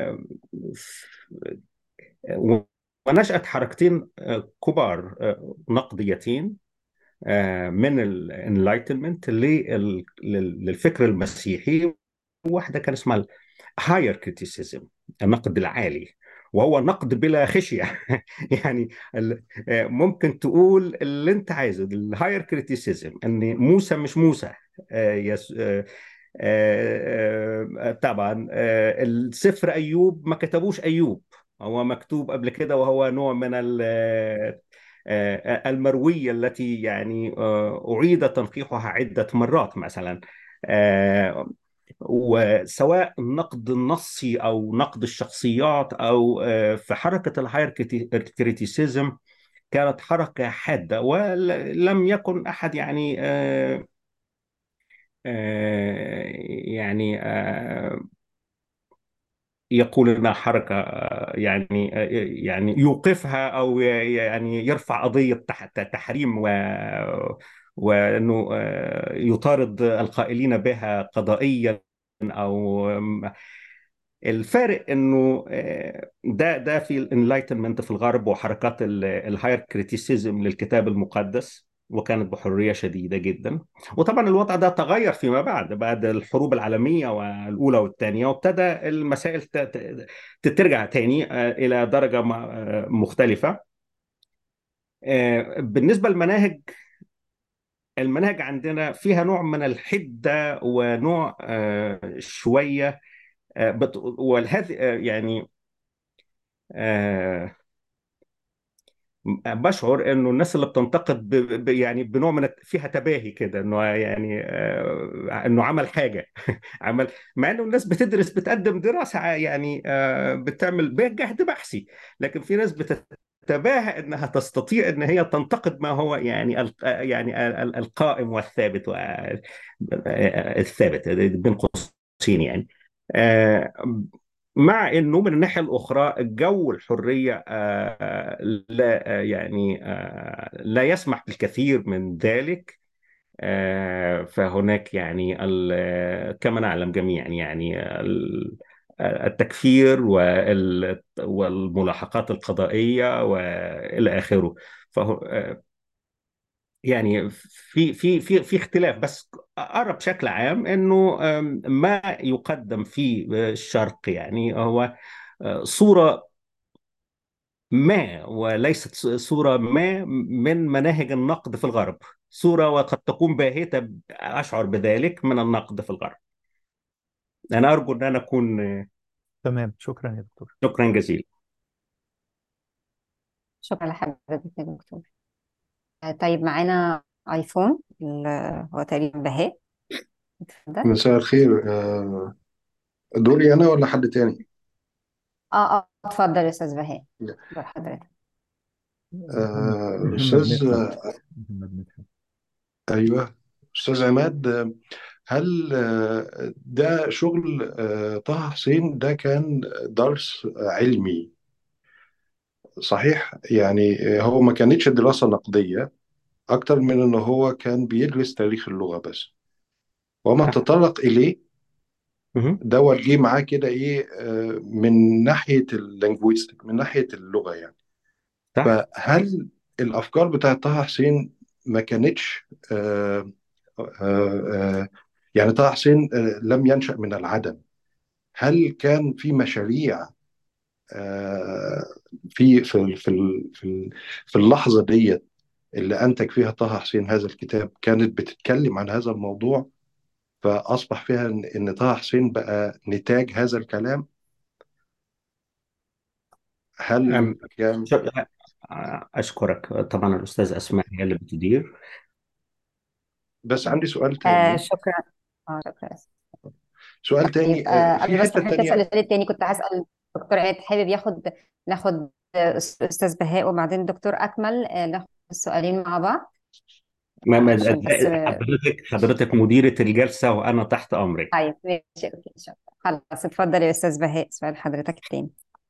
ونشأت حركتين كبار نقديتين من الانلايتمنت للفكر المسيحي واحدة كان اسمها الهاير كريتيسيزم النقد العالي وهو نقد بلا خشية يعني ممكن تقول اللي انت عايزه الهاير كريتيسيزم ان موسى مش موسى يس طبعا السفر ايوب ما كتبوش ايوب هو مكتوب قبل كده وهو نوع من المروية التي يعني أعيد تنقيحها عدة مرات مثلا وسواء النقد النصي أو نقد الشخصيات أو في حركة الهاير كريتيسيزم كانت حركة حادة ولم يكن أحد يعني يعني يقول انها حركه يعني يعني يوقفها او يعني يرفع قضيه تحريم و وانه يطارد القائلين بها قضائيا او الفارق انه ده ده في الانلايتمنت في الغرب وحركات الهاير كريتيسيزم للكتاب المقدس وكانت بحرية شديدة جدا وطبعا الوضع ده تغير فيما بعد بعد الحروب العالمية والأولى والثانية وابتدى المسائل ترجع تاني إلى درجة مختلفة بالنسبة للمناهج المناهج عندنا فيها نوع من الحدة ونوع شوية وهذه يعني بشعر انه الناس اللي بتنتقد ب... ب... يعني بنوع من فيها تباهي كده انه يعني آه... انه عمل حاجه عمل مع انه الناس بتدرس بتقدم دراسه يعني آه... بتعمل جهد بحثي لكن في ناس بتتباهى انها تستطيع ان هي تنتقد ما هو يعني ال... يعني القائم والثابت الثابت بين قوسين يعني آه... مع انه من الناحيه الاخرى الجو الحريه لا يعني لا يسمح بالكثير من ذلك فهناك يعني كما نعلم جميعا يعني التكفير والملاحقات القضائيه والى اخره فهو يعني في في في في اختلاف بس ارى بشكل عام انه ما يقدم في الشرق يعني هو صوره ما وليست صوره ما من مناهج النقد في الغرب صوره وقد تكون باهته اشعر بذلك من النقد في الغرب انا ارجو ان انا اكون تمام شكرا يا دكتور شكرا جزيلا شكرا لحضرتك يا دكتور طيب معانا ايفون هو تقريبا بهاء اتفضل مساء الخير آه، دوري أنا ولا حد تاني؟ اه اه اتفضل يا استاذ بهاء دور حضرتك آه، محمد أستاذ مدحت محمد مدحت أيوه أستاذ عماد آه، هل آه، ده شغل آه، طه حسين ده كان درس علمي صحيح؟ يعني آه، هو ما كانتش دراسة نقدية أكتر من إن هو كان بيدرس تاريخ اللغة بس وما صح تطرق إليه مهم. دوت جه معاه كده إيه آه، من ناحية اللينجويستيك من ناحية اللغة يعني صح فهل الأفكار بتاعت طه حسين ما كانتش آه، آه، آه، يعني طه حسين آه، لم ينشأ من العدم هل كان في مشاريع آه، في في في في في اللحظة ديت اللي أنتج فيها طه حسين هذا الكتاب كانت بتتكلم عن هذا الموضوع فأصبح فيها إن إن طه حسين بقى نتاج هذا الكلام هل أم، كان شو- أشكرك طبعا الأستاذ أسماء هي اللي بتدير بس عندي سؤال آه تاني شكرا اه شكرا سؤال تاني طيب آه، آه في قبل بس حتة ما حضرتك تسأل تانية السؤال التاني كنت هسأل دكتور عيد حابب ياخد ناخد آه، أستاذ بهاء وبعدين دكتور أكمل آه ناخد السؤالين مع بعض ما ما عشان بس آه، حضرتك حضرتك مديرة الجلسة وأنا تحت أمرك طيب ماشي اوكي شكرا خلاص اتفضل يا أستاذ بهاء سؤال حضرتك التاني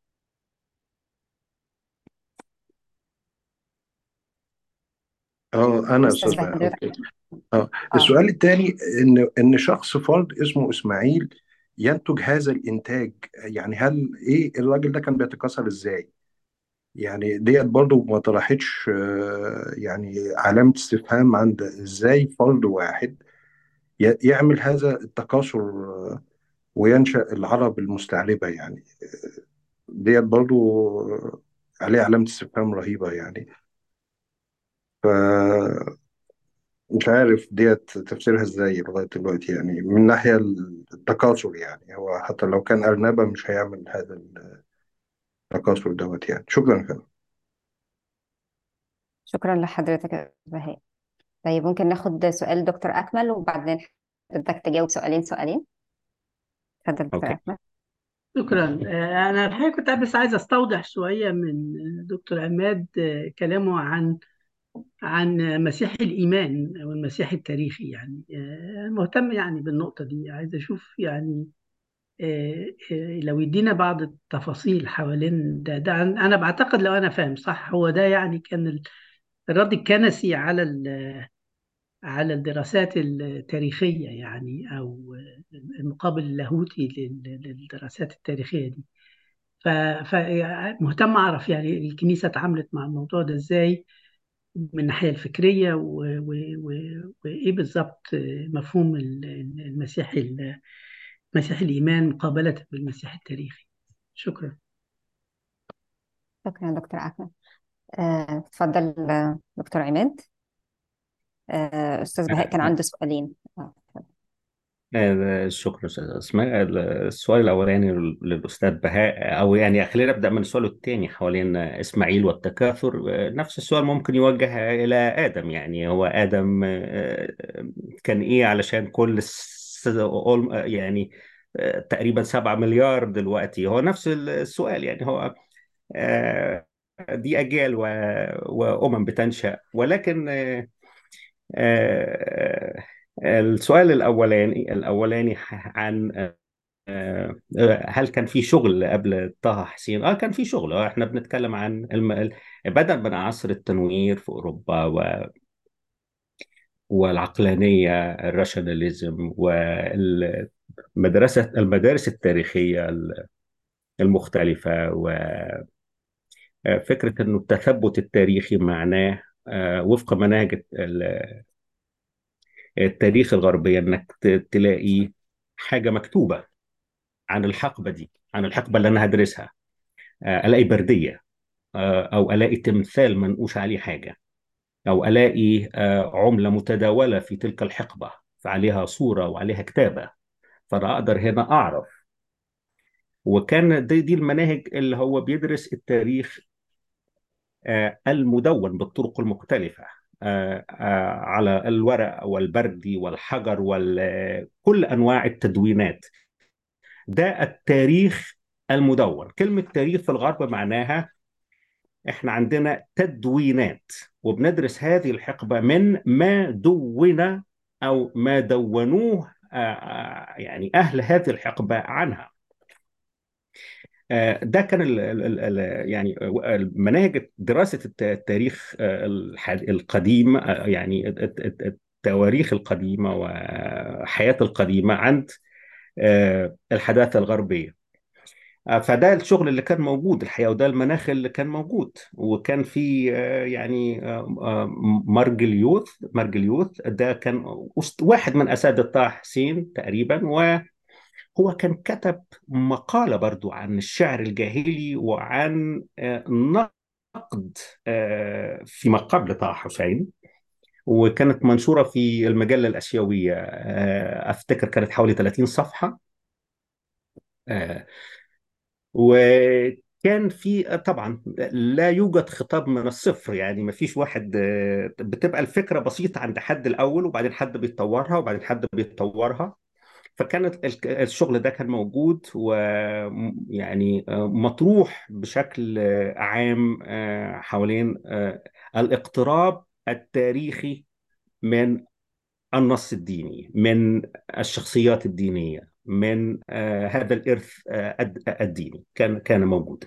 اه انا أستاذ استاذ بهاء بقى حضرتك اوكي اه اه السؤال الثاني ان ان شخص فرد اسمه اسماعيل ينتج هذا الانتاج يعني هل ايه الراجل ده كان بيتكاثر ازاي يعني ديت برضو ما طرحتش آه، يعني علامة استفهام عند ازاي فرد واحد ي- يعمل هذا التكاثر آه، وينشأ العرب المستعربة يعني ديت برضو آه، عليها علامة استفهام رهيبة يعني ف مش عارف ديت تفسيرها ازاي لغاية دلوقتي يعني من ناحية التكاثر يعني هو حتى لو كان أرنبا مش هيعمل هذا التكاثر دوت يعني شكرا فندم شكرا لحضرتك يا أستاذ بهاء طيب ممكن ناخد سؤال دكتور أكمل وبعدين حضرتك تجاوب سؤالين سؤالين اتفضل دكتور أوكي أكمل شكرا آه، أنا الحقيقة كنت بس عايز أستوضح شوية من دكتور عماد آه، كلامه عن عن مسيح الإيمان أو المسيح التاريخي يعني آه، مهتم يعني بالنقطة دي عايز أشوف يعني آه، آه، لو يدينا بعض التفاصيل حوالين ده, ده عن- أنا بعتقد لو أنا فاهم صح هو ده يعني كان ال- الرد الكنسي على ال- على الدراسات التاريخية يعني أو المقابل اللاهوتي لل- للدراسات التاريخية دي ف- فمهتم أعرف يعني الكنيسة اتعاملت مع الموضوع ده إزاي من الناحية الفكرية و- و- و- وإيه بالظبط مفهوم ال- ال- المسيح ال- مسيح الإيمان مقابلة بالمسيح التاريخي شكرا شكرا دكتور أكمل آه، اتفضل آه، دكتور عماد آه، أستاذ بهاء كان عنده سؤالين آه، اتفضل. آه، شكرا أستاذ أسماء السؤال الأولاني للأستاذ بهاء أو يعني خلينا نبدأ من السؤال الثاني حوالين إسماعيل والتكاثر آه، نفس السؤال ممكن يوجه إلى آدم يعني هو آدم آه، كان إيه علشان كل الس- يعني آه، تقريبا سبعة مليار دلوقتي هو نفس السؤال يعني هو آه، دي أجيال و- وأمم بتنشأ ولكن آه، آه، السؤال الأولاني الأولاني عن آه، هل كان في شغل قبل طه حسين؟ اه كان في شغل آه احنا بنتكلم عن الم... بدأ من عصر التنوير في أوروبا و... والعقلانية الراشوناليزم والمدرسة المدارس التاريخية المختلفة وفكرة أنه التثبت التاريخي معناه آه، وفق مناهج ال- التاريخ الغربية انك ت- تلاقي حاجة مكتوبة عن الحقبة دي عن الحقبة اللي انا هدرسها آه، الاقي بردية آه، او الاقي تمثال منقوش عليه حاجة او الاقي آه، عملة متداولة في تلك الحقبة فعليها صورة وعليها كتابة فانا اقدر هنا اعرف وكان دي, دي المناهج اللي هو بيدرس التاريخ آه، المدون بالطرق المختلفة آه، آه، على الورق والبردي والحجر وكل أنواع التدوينات ده التاريخ المدون كلمة تاريخ في الغرب معناها احنا عندنا تدوينات وبندرس هذه الحقبة من ما دون أو ما دونوه آه، آه، يعني أهل هذه الحقبة عنها آه، ده كان ال ال ال يعني مناهج دراسة الت- التاريخ آه، الح- القديم آه، يعني الت- الت- التواريخ القديمة وحياة القديمة عند آه، الحداثة الغربية آه، فده الشغل اللي كان موجود الحقيقة وده المناخ اللي كان موجود وكان في آه، يعني آه، آه، مارجليوث مارجليوث ده كان أست- واحد من أساتذة طه حسين تقريبا و هو كان كتب مقالة برضو عن الشعر الجاهلي وعن آه، نقد آه، فيما قبل طه حسين وكانت منشورة في المجلة الآسيوية آه، أفتكر كانت حوالي 30 صفحة آه، وكان في طبعا لا يوجد خطاب من الصفر يعني ما فيش واحد آه، بتبقى الفكرة بسيطة عند حد الأول وبعدين حد بيتطورها وبعدين حد بيتطورها فكانت الك- الشغل ده كان موجود ويعني مطروح بشكل آه، عام آه، حوالين آه، الاقتراب التاريخي من النص الديني من الشخصيات الدينية من آه، هذا الإرث آه، الد- الديني كان كان موجود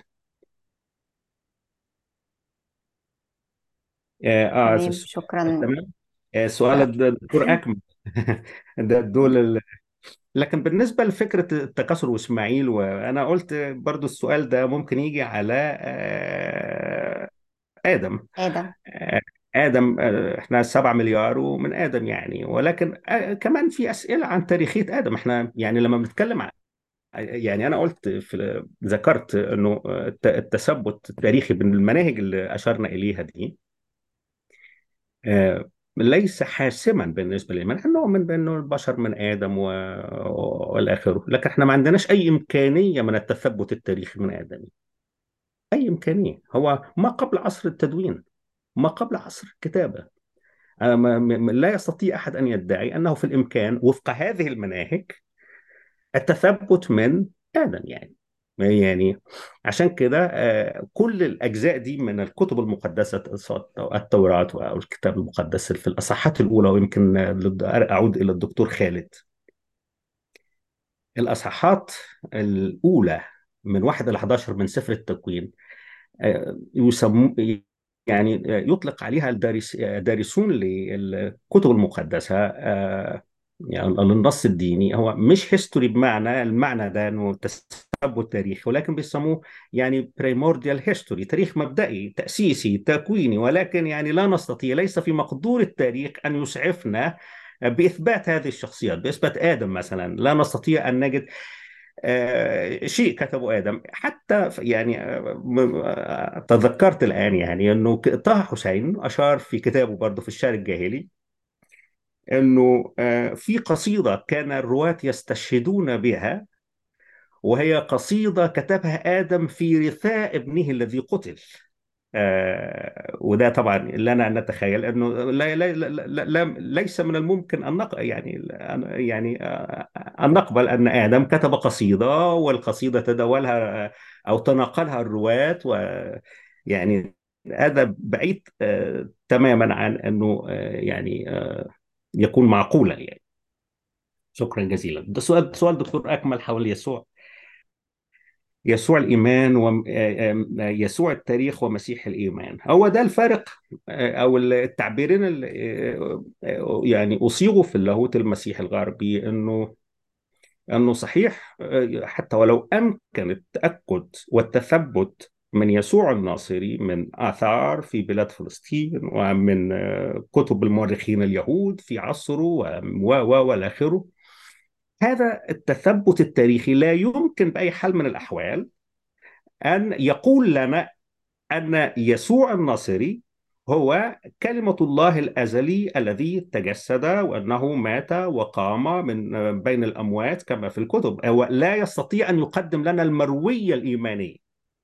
آه آه، تمام س- شكرا تمام آه، سؤال الدكتور أكمل ده دول ال... لكن بالنسبة لفكرة التكاثر وإسماعيل وأنا قلت برضو السؤال ده ممكن يجي على آه، آدم آدم آه، آدم آه، احنا سبعة مليار ومن آدم يعني ولكن آه، كمان في أسئلة عن تاريخية آدم احنا يعني لما بنتكلم عن يعني أنا قلت في ذكرت إنه الت- التثبت التاريخي بالمناهج اللي أشرنا إليها دي آه، ليس حاسما بالنسبة للإيمان احنا نؤمن بأنه البشر من آدم و... والى آخره لكن احنا ما عندناش أي إمكانية من التثبت التاريخي من آدم أي إمكانية هو ما قبل عصر التدوين ما قبل عصر الكتابة أنا ما... ما- لا يستطيع أحد أن يدعي أنه في الإمكان وفق هذه المناهج التثبت من آدم يعني يعني عشان كده آه، كل الأجزاء دي من الكتب المقدسة التوراة أو الكتاب المقدس في الأصحاحات الأولى ويمكن آه، أعود إلى الدكتور خالد الأصحاحات الأولى من 1 إلى 11 من سفر التكوين آه، يسمو يعني آه، يطلق عليها الدارس آه، دارسون للكتب المقدسة آه، يعني النص الديني هو مش هيستوري بمعنى المعنى ده انه تثبت تاريخي ولكن بيسموه يعني بريمورديال هيستوري تاريخ مبدئي تأسيسي تكويني ولكن يعني لا نستطيع ليس في مقدور التاريخ أن يسعفنا بإثبات هذه الشخصيات بإثبات آدم مثلا لا نستطيع أن نجد آه، شيء كتبه آدم حتى ف- يعني آه، م- آه، تذكرت الآن يعني أنه ك- طه حسين أشار في كتابه برضه في الشعر الجاهلي أنه آه، في قصيدة كان الرواة يستشهدون بها وهي قصيدة كتبها آدم في رثاء ابنه الذي قتل آه، وده طبعا لنا ان نتخيل انه لا لا لا لا لا ليس من الممكن ان نق يعني يعني آه، ان نقبل ان ادم كتب قصيده والقصيده تداولها او تناقلها الرواة ويعني هذا بعيد آه، تماما عن انه آه، يعني آه، يكون معقولا يعني شكرا جزيلا ده سؤال سؤال دكتور اكمل حول يسوع يسوع الإيمان ويسوع التاريخ ومسيح الإيمان هو ده الفارق أو التعبيرين اللي يعني أصيغوا في اللاهوت المسيح الغربي أنه أنه صحيح حتى ولو أمكن التأكد والتثبت من يسوع الناصري من آثار في بلاد فلسطين ومن كتب المؤرخين اليهود في عصره و و والى آخره هذا التثبت التاريخي لا يمكن بأي حال من الأحوال أن يقول لنا أن يسوع الناصري هو كلمة الله الأزلي الذي تجسد وأنه مات وقام من بين الأموات كما في الكتب هو لا يستطيع أن يقدم لنا المروية الإيمانية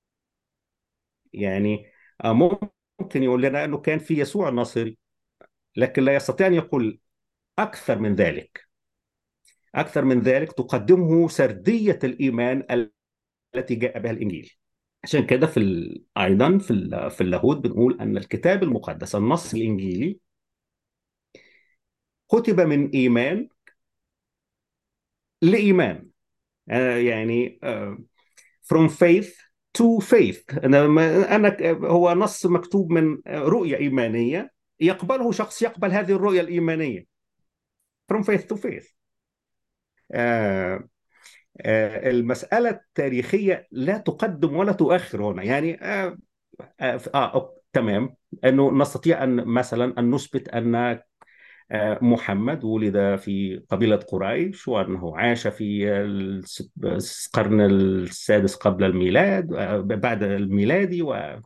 يعني ممكن يقول لنا أنه كان في يسوع الناصري لكن لا يستطيع أن يقول أكثر من ذلك أكثر من ذلك تقدمه سردية الإيمان التي جاء بها الإنجيل عشان كده في ال... ايضا في ال... في اللاهوت بنقول ان الكتاب المقدس النص الانجيلي كتب من ايمان لايمان آه يعني آه from faith to faith انا ما... انا هو نص مكتوب من رؤيه ايمانيه يقبله شخص يقبل هذه الرؤيه الايمانيه from faith to faith آه آه المساله التاريخيه لا تقدم ولا تؤخر هنا يعني آه آه, آه تمام انه نستطيع ان مثلا ان نثبت ان آه، محمد ولد في قبيلة قريش وأنه عاش في الس- القرن السادس قبل الميلاد آه، بعد الميلادي وحتى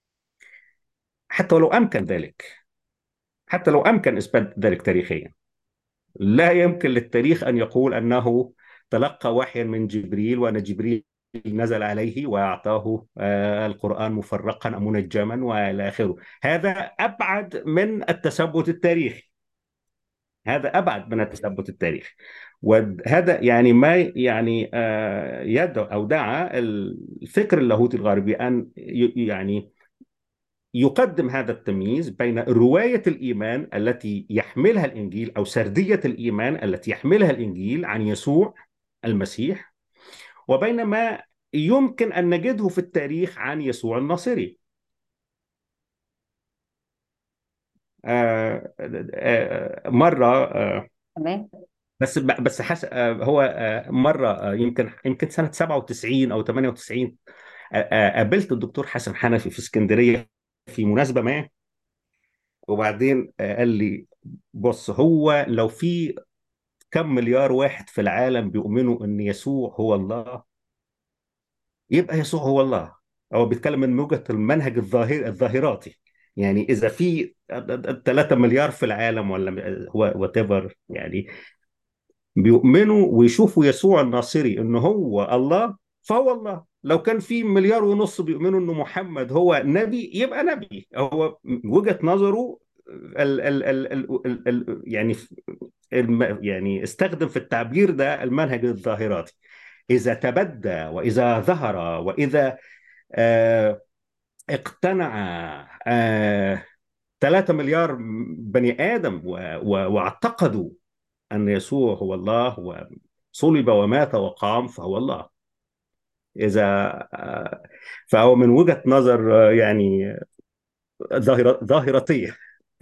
ولو أمكن ذلك حتى لو أمكن إثبات ذلك تاريخيا لا يمكن للتاريخ أن يقول أنه تلقى وحيا من جبريل وأن جبريل نزل عليه وأعطاه آه، القرآن مفرقا أو منجما وإلى آخره هذا أبعد من التثبت التاريخي هذا أبعد من التثبت التاريخي وهذا يعني ما يعني آه، يدعو أو دعا الفكر اللاهوتي الغربي أن ي- يعني يقدم هذا التمييز بين رواية الإيمان التي يحملها الإنجيل أو سردية الإيمان التي يحملها الإنجيل عن يسوع المسيح وبين ما يمكن أن نجده في التاريخ عن يسوع الناصري آه، آه، مرة آه، تمام بس بس حس آه، هو آه، مرة آه، يمكن يمكن سنة 97 أو 98 آه، آه، قابلت الدكتور حسن حنفي في اسكندرية في مناسبة ما وبعدين آه، قال لي بص هو لو في كم مليار واحد في العالم بيؤمنوا ان يسوع هو الله يبقى يسوع هو الله هو بيتكلم من وجهة المنهج الظاهر الظاهراتي يعني اذا في 3 مليار في العالم ولا هو وات ايفر يعني بيؤمنوا ويشوفوا يسوع الناصري انه هو الله فهو الله لو كان في مليار ونص بيؤمنوا انه محمد هو نبي يبقى نبي هو وجهة نظره ال ال ال ال ال ال يعني الم يعني استخدم في التعبير ده المنهج الظاهراتي إذا تبدى وإذا ظهر وإذا آه اقتنع آه 3 مليار بني آدم و- و- واعتقدوا أن يسوع هو الله وصلب ومات وقام فهو الله إذا آه فهو من وجهة نظر آه، يعني ظاهرة ظاهرتية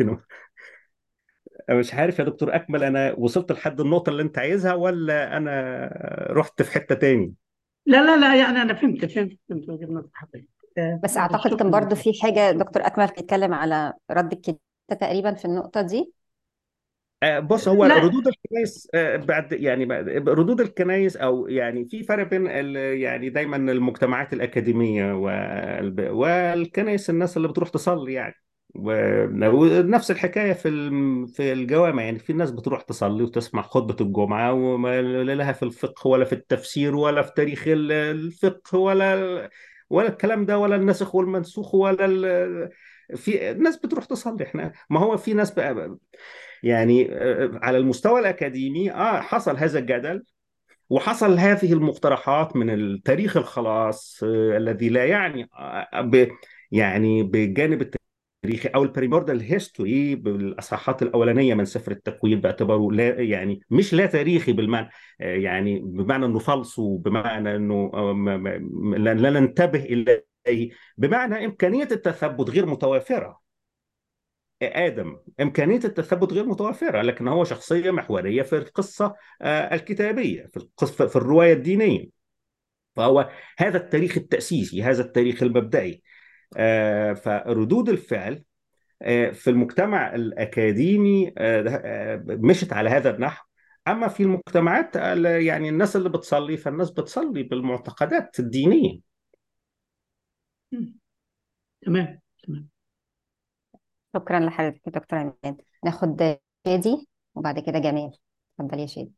مش عارف يا دكتور أكمل أنا وصلت لحد النقطة اللي أنت عايزها ولا أنا رحت في حتة تاني لا لا لا يعني أنا فهمت فهمت فهمت وجهة نظر حضرتك آه، بس اعتقد شكرا كان برضو جدا في حاجة دكتور اكمل بيتكلم على رد الكنيسة تقريبا في النقطة دي آه، بص هو لا ردود الكنائس آه، بعد يعني بعد- ردود الكنائس او يعني في فرق بين ال- يعني دايما المجتمعات الاكاديميه وال- والكنائس الناس اللي بتروح تصلي يعني و- ونفس الحكايه في الم- في الجوامع يعني في ناس بتروح تصلي وتسمع خطبه الجمعه وما لها في الفقه ولا في التفسير ولا في تاريخ ال- الفقه ولا ولا الكلام ده ولا الناسخ والمنسوخ ولا ال- في ناس بتروح تصلي احنا ما هو في ناس بقى يعني آه، على المستوى الأكاديمي آه حصل هذا الجدل وحصل هذه المقترحات من التاريخ الخلاص آه، الذي لا يعني آه، ب يعني بالجانب التاريخي او البريموردال هيستوري بالاصحاحات الاولانيه من سفر التكوين باعتباره لا يعني مش لا تاريخي بالمعنى آه، يعني بمعنى انه فالصو بمعنى انه آه، ما- ما- لا لا ننتبه اليه بمعنى امكانيه التثبت غير متوافره آدم إمكانية التثبت غير متوفرة لكن هو شخصية محورية في القصة آه، الكتابية في القصة في الرواية الدينية فهو هذا التاريخ التأسيسي هذا التاريخ المبدئي آه، فردود الفعل آه، في المجتمع الأكاديمي آه، ده- آه، مشت على هذا النحو أما في المجتمعات ال- يعني الناس اللي بتصلي فالناس بتصلي بالمعتقدات الدينية مم. تمام تمام شكرا لحضرتك يا دكتور عماد ناخد شادي وبعد كده جمال اتفضل يا شادي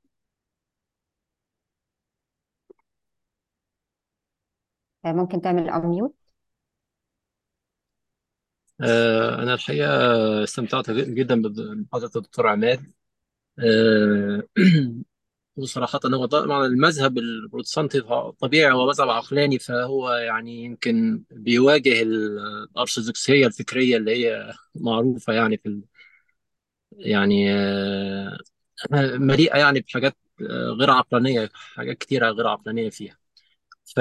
آه، ممكن تعمل اميوت آه، أنا الحقيقة استمتعت جدا بمحاضرة الدكتور عماد آه، وصراحة هو طبعا المذهب البروتستانتي طبيعي هو مذهب عقلاني فهو يعني يمكن بيواجه ال- الأرثوذكسية الفكرية اللي هي معروفة يعني في ال- يعني آه، مليئة يعني بحاجات آه، غير عقلانية حاجات كتيرة غير عقلانية فيها ف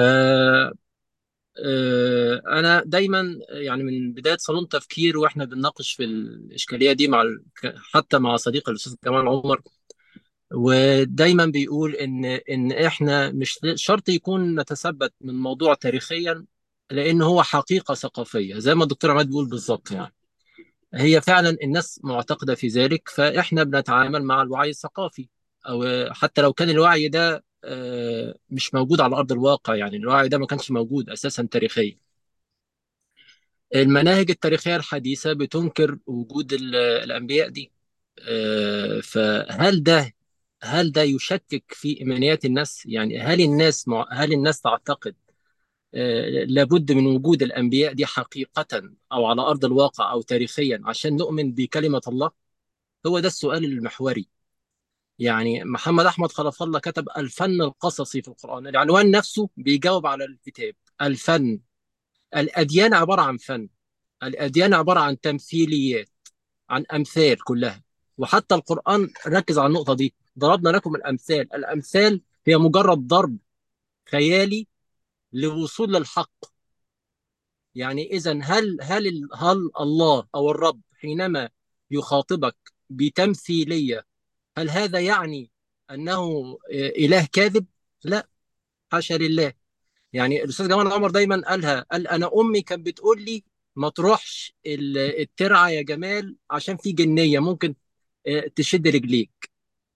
آه، انا دايما يعني من بدايه صالون تفكير واحنا بنناقش في الاشكاليه دي مع ال- حتى مع صديقي الاستاذ جمال عمر ودايما بيقول ان ان احنا مش شرط يكون نتثبت من موضوع تاريخيا لان هو حقيقه ثقافيه زي ما الدكتور عماد بيقول بالظبط يعني هي فعلا الناس معتقدة في ذلك فإحنا بنتعامل مع الوعي الثقافي أو حتى لو كان الوعي ده آه، مش موجود على أرض الواقع يعني الوعي ده ما كانش موجود أساسا تاريخيا المناهج التاريخية الحديثة بتنكر وجود ال- الأنبياء دي آه، فهل ده هل ده يشكك في إيمانيات الناس يعني هل الناس مع هل الناس تعتقد آه، لابد من وجود الأنبياء دي حقيقة أو على أرض الواقع أو تاريخيا عشان نؤمن بكلمة الله هو ده السؤال المحوري يعني محمد أحمد خلف الله كتب الفن القصصي في القرآن العنوان نفسه بيجاوب على الكتاب الفن الأديان عبارة عن فن الأديان عبارة عن تمثيليات عن أمثال كلها وحتى القرآن ركز على النقطة دي ضربنا لكم الأمثال الأمثال هي مجرد ضرب خيالي للوصول للحق يعني إذا هل هل هل الله أو الرب حينما يخاطبك بتمثيلية هل هذا يعني أنه إله كاذب؟ لا حاشا لله يعني الأستاذ جمال عمر دايما قالها قال أنا أمي كانت بتقول لي ما تروحش ال- الترعة يا جمال عشان في جنية ممكن آه، تشد رجليك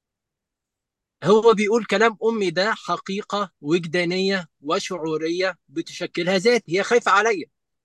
هو بيقول كلام أمي ده حقيقة وجدانية وشعورية بتشكلها ذات هي خايفة عليا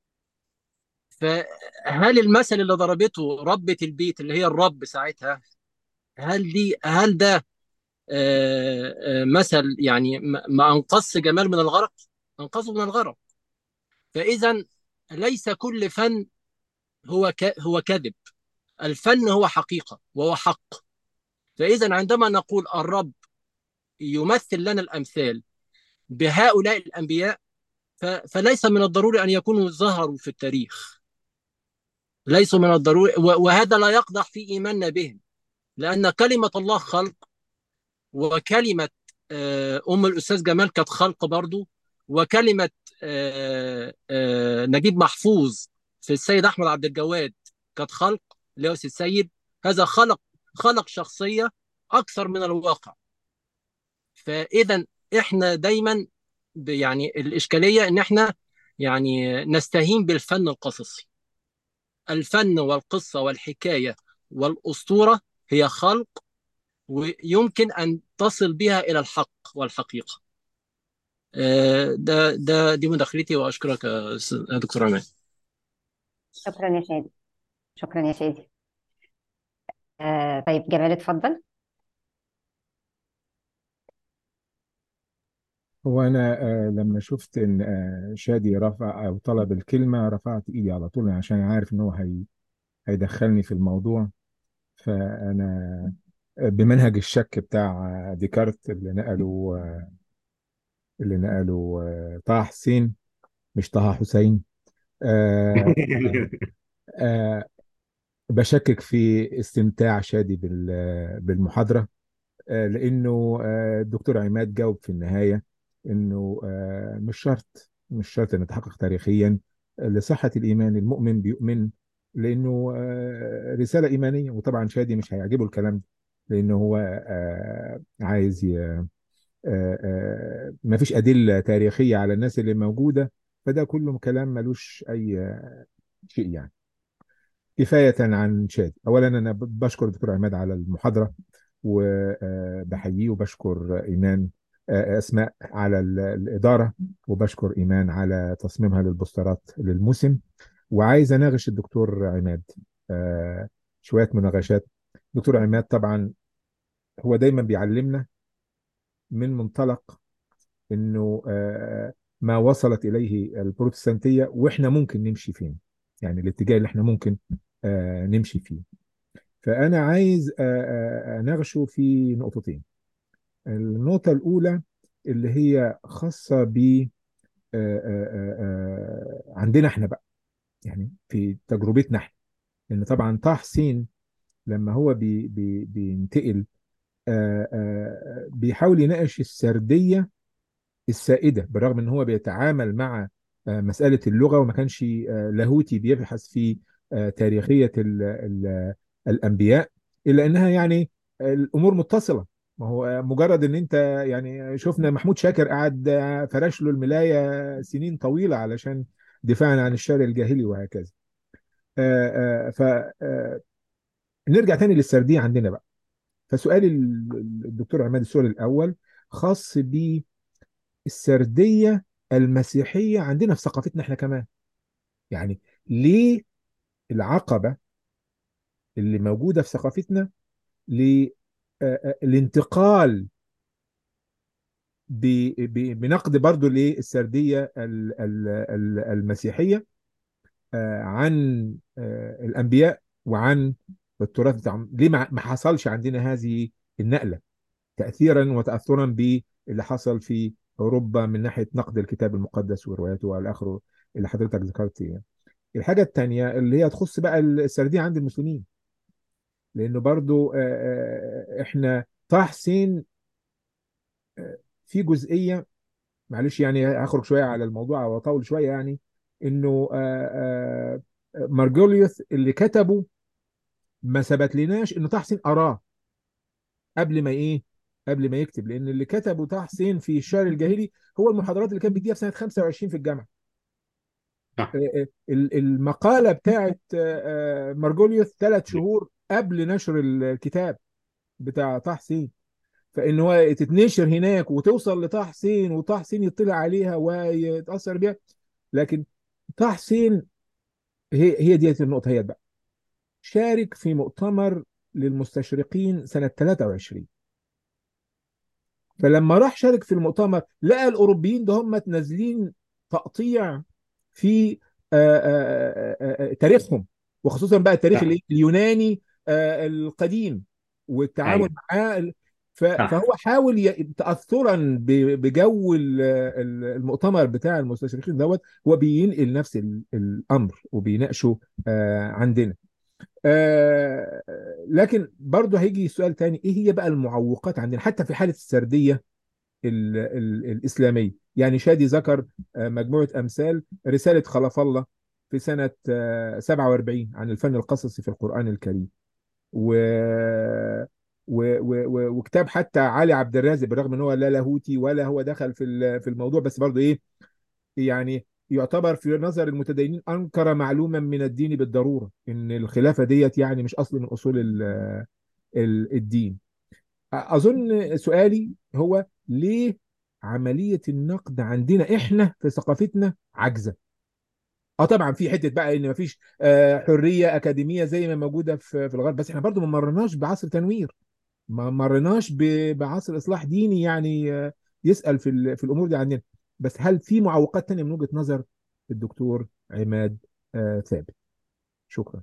فهل المثل اللي ضربته ربة البيت اللي هي الرب ساعتها هل دي هل ده آه، آه، مثل يعني ما ما أنقذش جمال من الغرق أنقذه من الغرق فإذا ليس كل فن هو ك... هو كذب الفن هو حقيقة وهو حق فإذا عندما نقول الرب يمثل لنا الأمثال بهؤلاء الأنبياء ف... فليس من الضروري أن يكونوا ظهروا في التاريخ ليسوا من الضروري و... وهذا لا يقدح في إيماننا بهم لأن كلمة الله خلق وكلمة آه، أم الأستاذ جمال كانت خلق برضو وكلمة آه، آه، نجيب محفوظ في السيد أحمد عبد الجواد كانت خلق لوس السيد هذا خلق خلق شخصية أكثر من الواقع فإذا إحنا دايما ب- يعني الإشكالية إن إحنا يعني نستهين بالفن القصصي الفن والقصة والحكاية والأسطورة هي خلق ويمكن أن تصل بها إلى الحق والحقيقة آه، ده ده دي مداخلتي وأشكرك يا أستاذ- يا دكتور عماد شكرا يا شادي شكرا يا شادي آه طيب جمال اتفضل هو أنا آه، لما شفت إن آه، شادي رفع أو طلب الكلمة رفعت إيدي على طول عشان عارف إن هو هي هيدخلني في الموضوع فأنا بمنهج الشك بتاع ديكارت اللي نقله آه، اللي نقله آه، طه حسين مش طه حسين آه، آه، بشكك في استمتاع شادي بال- بالمحاضرة آه، لأنه آه، الدكتور عماد جاوب في النهاية إنه آه، مش شرط مش شرط أن يتحقق تاريخيا لصحة الإيمان المؤمن بيؤمن لأنه آه، رسالة إيمانية وطبعا شادي مش هيعجبه الكلام ده لأنه هو آه، عايز ي- آه، آه، ما فيش أدلة تاريخية على الناس اللي موجودة فده كله كلام ملوش أي آه، شيء يعني كفاية عن شادي أولا أنا ب- بشكر الدكتور عماد على المحاضرة وبحييه وبشكر إيمان آه، أسماء على ال- الإدارة وبشكر إيمان على تصميمها للبوسترات للموسم وعايز أناقش الدكتور عماد آه، شوية مناقشات دكتور عماد طبعا هو دايما بيعلمنا من منطلق انه آه، ما وصلت اليه البروتستانتيه واحنا ممكن نمشي فين يعني الاتجاه اللي احنا ممكن آه، نمشي فيه فانا عايز آه، آه، اناقشه في نقطتين النقطه الاولى اللي هي خاصه ب آه، آه، آه، آه، عندنا احنا بقى يعني في تجربتنا احنا لان طبعا طه حسين لما هو بي بي بينتقل آه، آه، بيحاول يناقش السرديه السائده بالرغم ان هو بيتعامل مع آه، مساله اللغه وما كانش آه، لاهوتي بيبحث في آه، تاريخيه ال ال الانبياء الا انها يعني الامور متصله ما هو مجرد ان انت يعني شفنا محمود شاكر قعد آه، فرش له الملايه سنين طويله علشان دفاعا عن الشر الجاهلي وهكذا ف نرجع تاني للسرديه عندنا بقى فسؤال الدكتور عماد السؤال الاول خاص بالسرديه المسيحيه عندنا في ثقافتنا احنا كمان يعني ليه العقبه اللي موجوده في ثقافتنا للانتقال بنقد برضو للسرديه المسيحيه عن الانبياء وعن التراث بتاعهم ليه ما حصلش عندنا هذه النقله تاثيرا وتاثرا باللي حصل في اوروبا من ناحيه نقد الكتاب المقدس ورواياته والى اخره اللي حضرتك ذكرت يعني. الحاجه الثانيه اللي هي تخص بقى السرديه عند المسلمين لانه برضو احنا طه حسين في جزئيه معلش يعني هخرج شويه على الموضوع واطول شويه يعني انه مارجوليوس اللي كتبه ما ثبت لناش انه طه حسين قراه قبل ما ايه قبل ما يكتب لان اللي كتبه طه حسين في الشعر الجاهلي هو المحاضرات اللي كان بيديها في سنه 25 في الجامعه المقاله بتاعت مارجوليوس ثلاث شهور قبل نشر الكتاب بتاع طه حسين فان هو تتنشر هناك وتوصل لطه حسين وطه حسين يطلع عليها ويتاثر بيها لكن طه حسين هي هي ديت النقطه هي بقى شارك في مؤتمر للمستشرقين سنه 23 فلما راح شارك في المؤتمر لقى الاوروبيين ده هم نازلين تقطيع في آآ آآ تاريخهم وخصوصا بقى التاريخ نعم. اليوناني القديم والتعامل أيوة. معاه ف- نعم. فهو حاول ي- تأثرا ب- بجو ال- ال- المؤتمر بتاع المستشرقين دوت هو بينقل نفس ال- الأمر وبيناقشه آه، عندنا آه، لكن برضه هيجي سؤال تاني ايه هي بقى المعوقات عندنا حتى في حالة السردية ال ال الإسلامية يعني شادي ذكر آه، مجموعة أمثال رسالة خلف الله في سنة آه، 47 عن الفن القصصي في القرآن الكريم و... و... و... و... وكتاب حتى علي عبد الرازق بالرغم ان هو لا لاهوتي ولا هو دخل في ال- في الموضوع بس برضه ايه يعني يعتبر في نظر المتدينين انكر معلوما من الدين بالضروره ان الخلافه ديت يعني مش اصل من اصول ال... ال... الدين اظن سؤالي هو ليه عمليه النقد عندنا احنا في ثقافتنا عاجزه اه طبعا في حته بقى ان مفيش آه، حريه اكاديميه زي ما موجوده في في الغرب بس احنا برضو ما مرناش بعصر تنوير ما مرناش ب- بعصر اصلاح ديني يعني آه، يسال في ال- في الامور دي عندنا بس هل في معوقات تانية من وجهه نظر الدكتور عماد آه، ثابت شكرا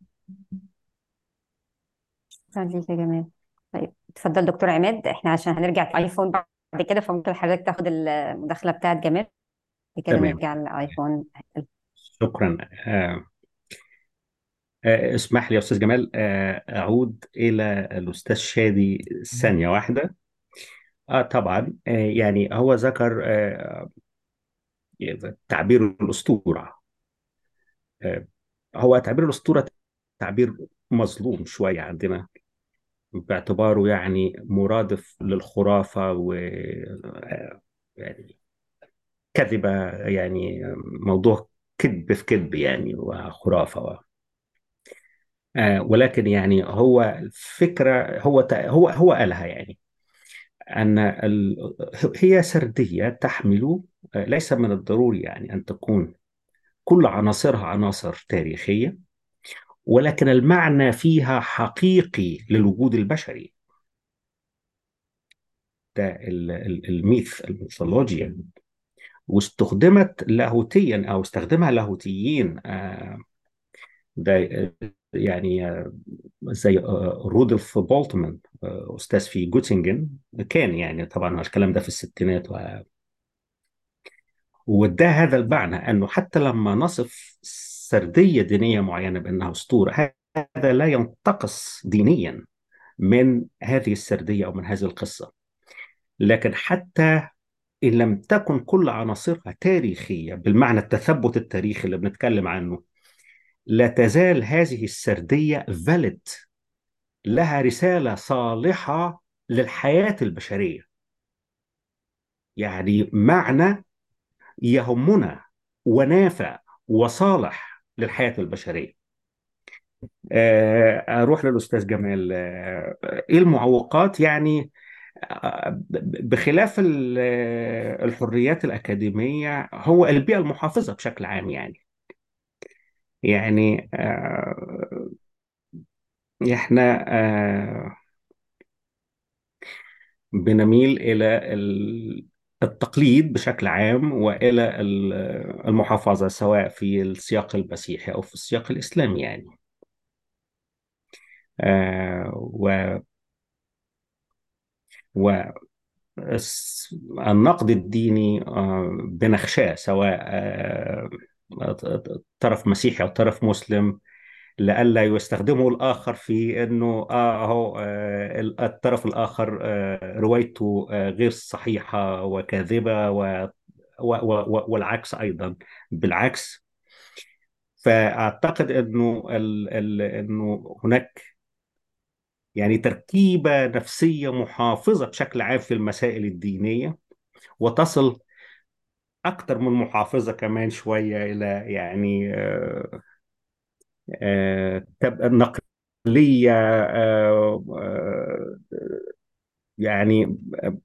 شكرا ليك يا جمال طيب اتفضل دكتور عماد احنا عشان هنرجع في ايفون بعد كده فممكن حضرتك تاخد المداخله بتاعت جمال بعد كده تمام نرجع للايفون شكرا آه، آه، اسمح لي يا أستاذ جمال آه، أعود إلى الأستاذ شادي ثانية واحدة آه طبعا آه، يعني هو ذكر آه، تعبير الأسطورة آه، هو تعبير الأسطورة تعبير مظلوم شوية عندنا باعتباره يعني مرادف للخرافة و آه، يعني كذبة يعني موضوع كذب في كذب يعني وخرافة و... آه، ولكن يعني هو فكرة هو ت- هو هو قالها يعني أن ال... هي سردية تحمل آه، ليس من الضروري يعني أن تكون كل عناصرها عناصر تاريخية ولكن المعنى فيها حقيقي للوجود البشري ده ال- ال- الميث الميثولوجيا واستخدمت لاهوتيا أو استخدمها لاهوتيين آه، ده آه، يعني آه، زي آه، رودolf بولتمان آه، أستاذ في جوتنجن كان يعني طبعا الكلام ده في الستينات و- وده هذا المعنى أنه حتى لما نصف سردية دينية معينة بأنها أسطورة هذا لا ينتقص دينيا من هذه السردية أو من هذه القصة لكن حتى إن لم تكن كل عناصرها تاريخية بالمعنى التثبت التاريخي اللي بنتكلم عنه لا تزال هذه السردية valid لها رسالة صالحة للحياة البشرية يعني معنى يهمنا ونافع وصالح للحياة البشرية آه، اروح للاستاذ جمال آه، ايه المعوقات يعني آه، بخلاف ال- الحريات الأكاديمية هو البيئة المحافظة بشكل عام يعني يعني آه، احنا آه، بنميل إلى ال- التقليد بشكل عام وإلى ال- المحافظة سواء في السياق المسيحي أو في السياق الإسلامي يعني آه، و والنقد الديني آه، بنخشاه سواء آه، طرف مسيحي أو طرف مسلم لئلا يستخدمه الآخر في أنه آه هو آه الطرف الآخر آه روايته آه غير صحيحة وكاذبة و و و والعكس أيضا بالعكس فأعتقد أنه ال ال أنه هناك يعني تركيبة نفسية محافظة بشكل عام في المسائل الدينية وتصل أكثر من محافظة كمان شوية إلى يعني آه آه نقلية آه آه يعني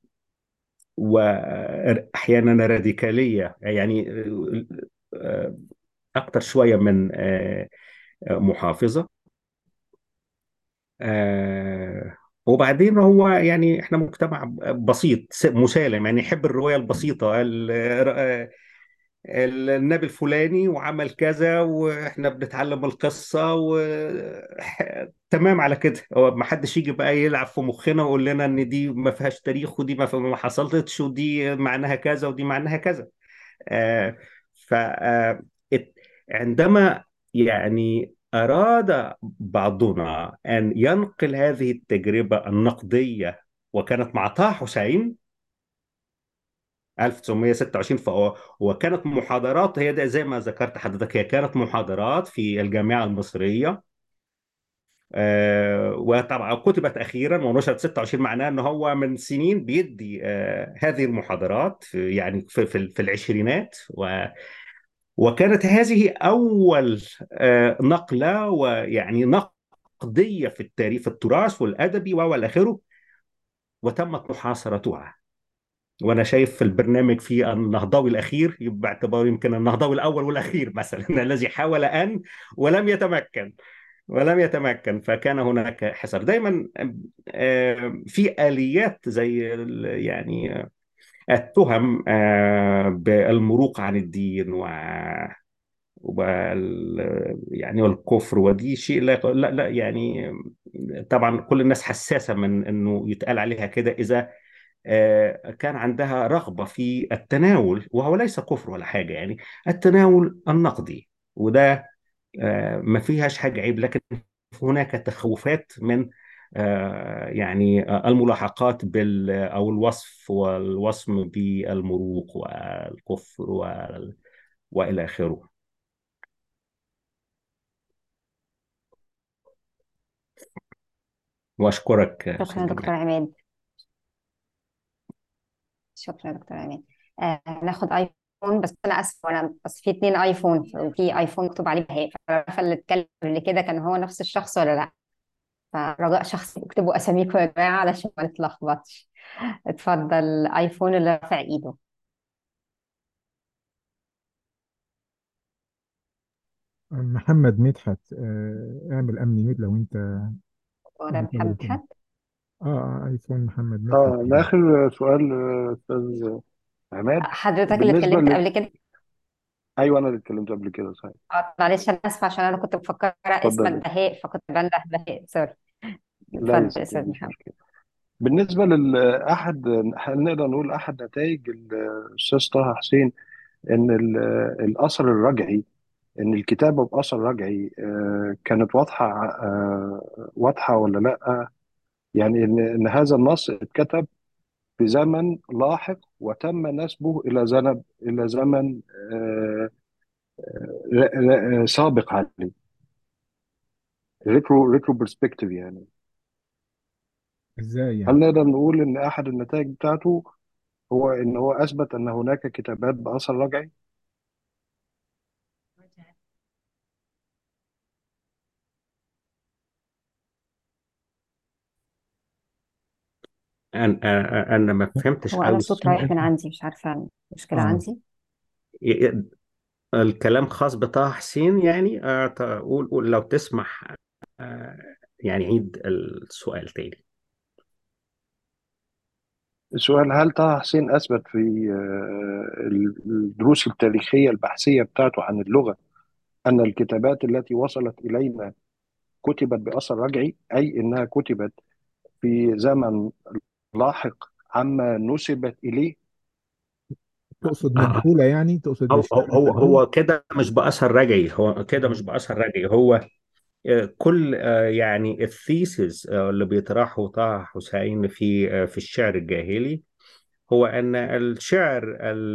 وأحيانا راديكالية يعني آه أكثر شوية من آه محافظة آه وبعدين هو يعني احنا مجتمع بسيط مسالم يعني يحب الرواية البسيطة النبي الفلاني وعمل كذا واحنا بنتعلم القصة و تمام على كده هو ما حدش يجي بقى يلعب في مخنا ويقول لنا ان دي ما فيهاش تاريخ ودي ما, ما حصلتش ودي معناها كذا ودي معناها كذا آه ف آه عندما يعني أراد بعضنا أن ينقل هذه التجربة النقدية وكانت مع طه حسين 1926 فهو وكانت محاضرات هي ده زي ما ذكرت حضرتك هي كانت محاضرات في الجامعة المصرية آه وطبعا كتبت أخيرا ونشرت 26 معناه أنه هو من سنين بيدي آه هذه المحاضرات في يعني في, في, في العشرينات و وكانت هذه أول آه نقلة ويعني نقدية في التاريخ في التراث والأدبي والى آخره وتمت محاصرتها وانا شايف في البرنامج في النهضوي الاخير باعتباره يمكن النهضوي الاول والاخير مثلا الذي حاول ان ولم يتمكن ولم يتمكن فكان هناك حصار دايما في اليات زي يعني التهم بالمروق عن الدين و وال يعني والكفر ودي شيء لا لا لا يعني طبعا كل الناس حساسه من انه يتقال عليها كده اذا كان عندها رغبة في التناول وهو ليس كفر ولا حاجة يعني التناول النقدي وده ما فيهاش حاجة عيب لكن هناك تخوفات من يعني الملاحقات بال أو الوصف والوصم بالمروق والكفر وإلى آخره وأشكرك شكرا دكتور عماد شكرا دكتور عماد آه ناخد ايفون بس انا اسفه انا بس في اتنين ايفون وفي ايفون مكتوب عليه بهاء فعارفه اللي اتكلم قبل كده كان هو نفس الشخص ولا لا فرجاء شخصي اكتبوا اساميكم يا جماعه علشان ما نتلخبطش اتفضل ايفون اللي رافع ايده محمد مدحت اعمل امن ميوت لو انت ولا محمد مدحت اه ايفون محمد مدحت اه ده اخر سؤال استاذ عماد حضرتك اللي بالنسبه اتكلمت ل... قبل كده ايوه انا اللي اتكلمت قبل كده صحيح اه معلش انا اسفه عشان انا كنت مفكره اتفضل اسمك بهاء فكنت بنده بهاء سوري لا يا اتفضل ستي استاذ مش محمد مشكله بالنسبه لاحد هل نقدر نقول احد نتائج الاستاذ طه حسين ان ال- الاثر الرجعي ان الكتابه باثر رجعي آه، كانت واضحه آه، واضحه ولا لا يعني ان ان هذا النص اتكتب في زمن لاحق وتم نسبه الى زمن الى زمن آه، آه، سابق عليه ريترو ريترو برسبكتيف يعني ازاي هل يعني نقدر نقول ان احد النتائج بتاعته هو ان هو اثبت ان هناك كتابات باثر رجعي أنا أنا أنا ما فهمتش هو قوي أنا الصوت رايح من السؤال عندي مش عارفة المشكلة اه عندي الكلام خاص بطه حسين يعني آه، ط- قول قول لو تسمح آه، يعني عيد السؤال تاني السؤال هل طه حسين أثبت في آه، الدروس التاريخية البحثية بتاعته عن اللغة أن الكتابات التي وصلت إلينا كتبت بأثر رجعي أي إنها كتبت في زمن لاحق عما نسبت إليه تقصد آه، منحولة يعني تقصد هو الشعر هو منحول هو كده مش بأثر رجعي هو كده مش بأثر رجعي هو آه، كل آه، يعني الثيسز اللي بيطرحه طه حسين في آه، في الشعر الجاهلي هو أن الشعر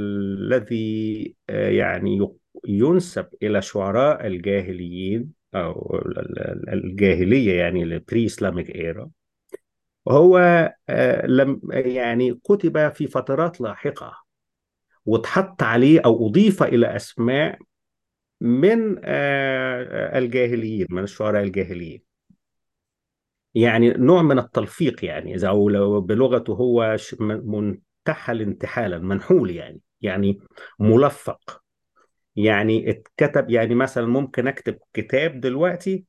الذي آه، يعني يق- ينسب إلى شعراء الجاهليين أو ال- ال- الجاهلية يعني البري إسلاميك إيرا هو آه، لم يعني كتب في فترات لاحقة واتحط عليه أو أضيف إلى أسماء من آه، الجاهليين من الشعراء الجاهليين يعني نوع من التلفيق يعني إذا أو لو بلغته هو ش- من- منتحل انتحالا منحول يعني يعني ملفق يعني اتكتب يعني مثلا ممكن أكتب كتاب دلوقتي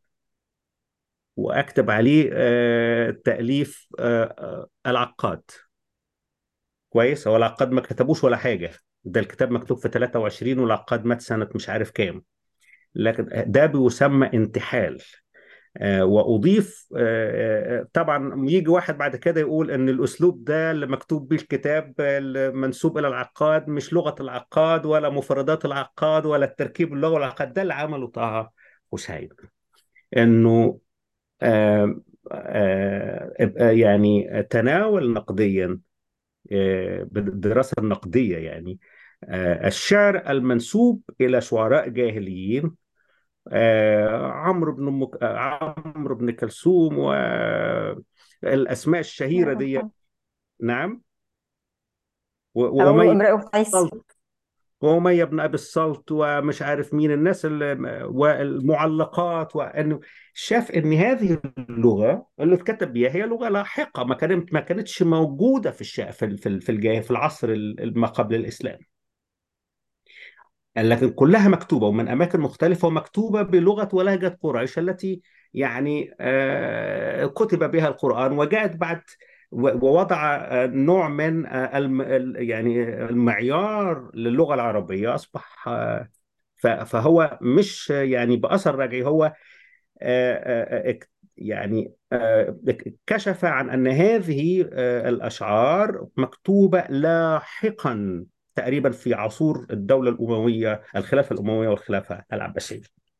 وأكتب عليه آه، تأليف آه، آه، العقاد كويس هو العقاد ما كتبوش ولا حاجة ده الكتاب مكتوب في 23 والعقاد مات سنة مش عارف كام لكن ده بيسمى انتحال آه، وأضيف آه، آه، طبعا يجي واحد بعد كده يقول إن الأسلوب ده اللي مكتوب به الكتاب آه، المنسوب إلى العقاد مش لغة العقاد ولا مفردات العقاد ولا التركيب اللغوي العقاد ده اللي عمله طه حسين إنه آه، آه، آه، يعني تناول نقديا آه، بالدراسة النقدية يعني آه، الشعر المنسوب إلى شعراء جاهليين آه، عمرو بن مك... آه، عمرو بن كلثوم والأسماء الشهيرة دي نعم و- أو وأمية امرئ قيس السلط وأمية بن أبي السلط ومش عارف مين الناس اللي والمعلقات وأنه شاف إن هذه اللغة اللي اتكتب بيها هي لغة لاحقة ما كانت ما كانتش موجودة في الش... في ال- في ال- في الجاه- في العصر ال- ما قبل الإسلام لكن كلها مكتوبة ومن أماكن مختلفة ومكتوبة بلغة ولهجة قريش التي يعني آه، كتب بها القرآن وجاءت بعد و- ووضع آه، نوع من آه، الم- ال- يعني المعيار للغة العربية أصبح آه، ف- فهو مش يعني بأثر رجعي هو آه، آه، اك- يعني آه، كشف عن أن هذه آه، الأشعار مكتوبة لاحقا تقريبا في عصور الدولة الأموية الخلافة الأموية والخلافة العباسية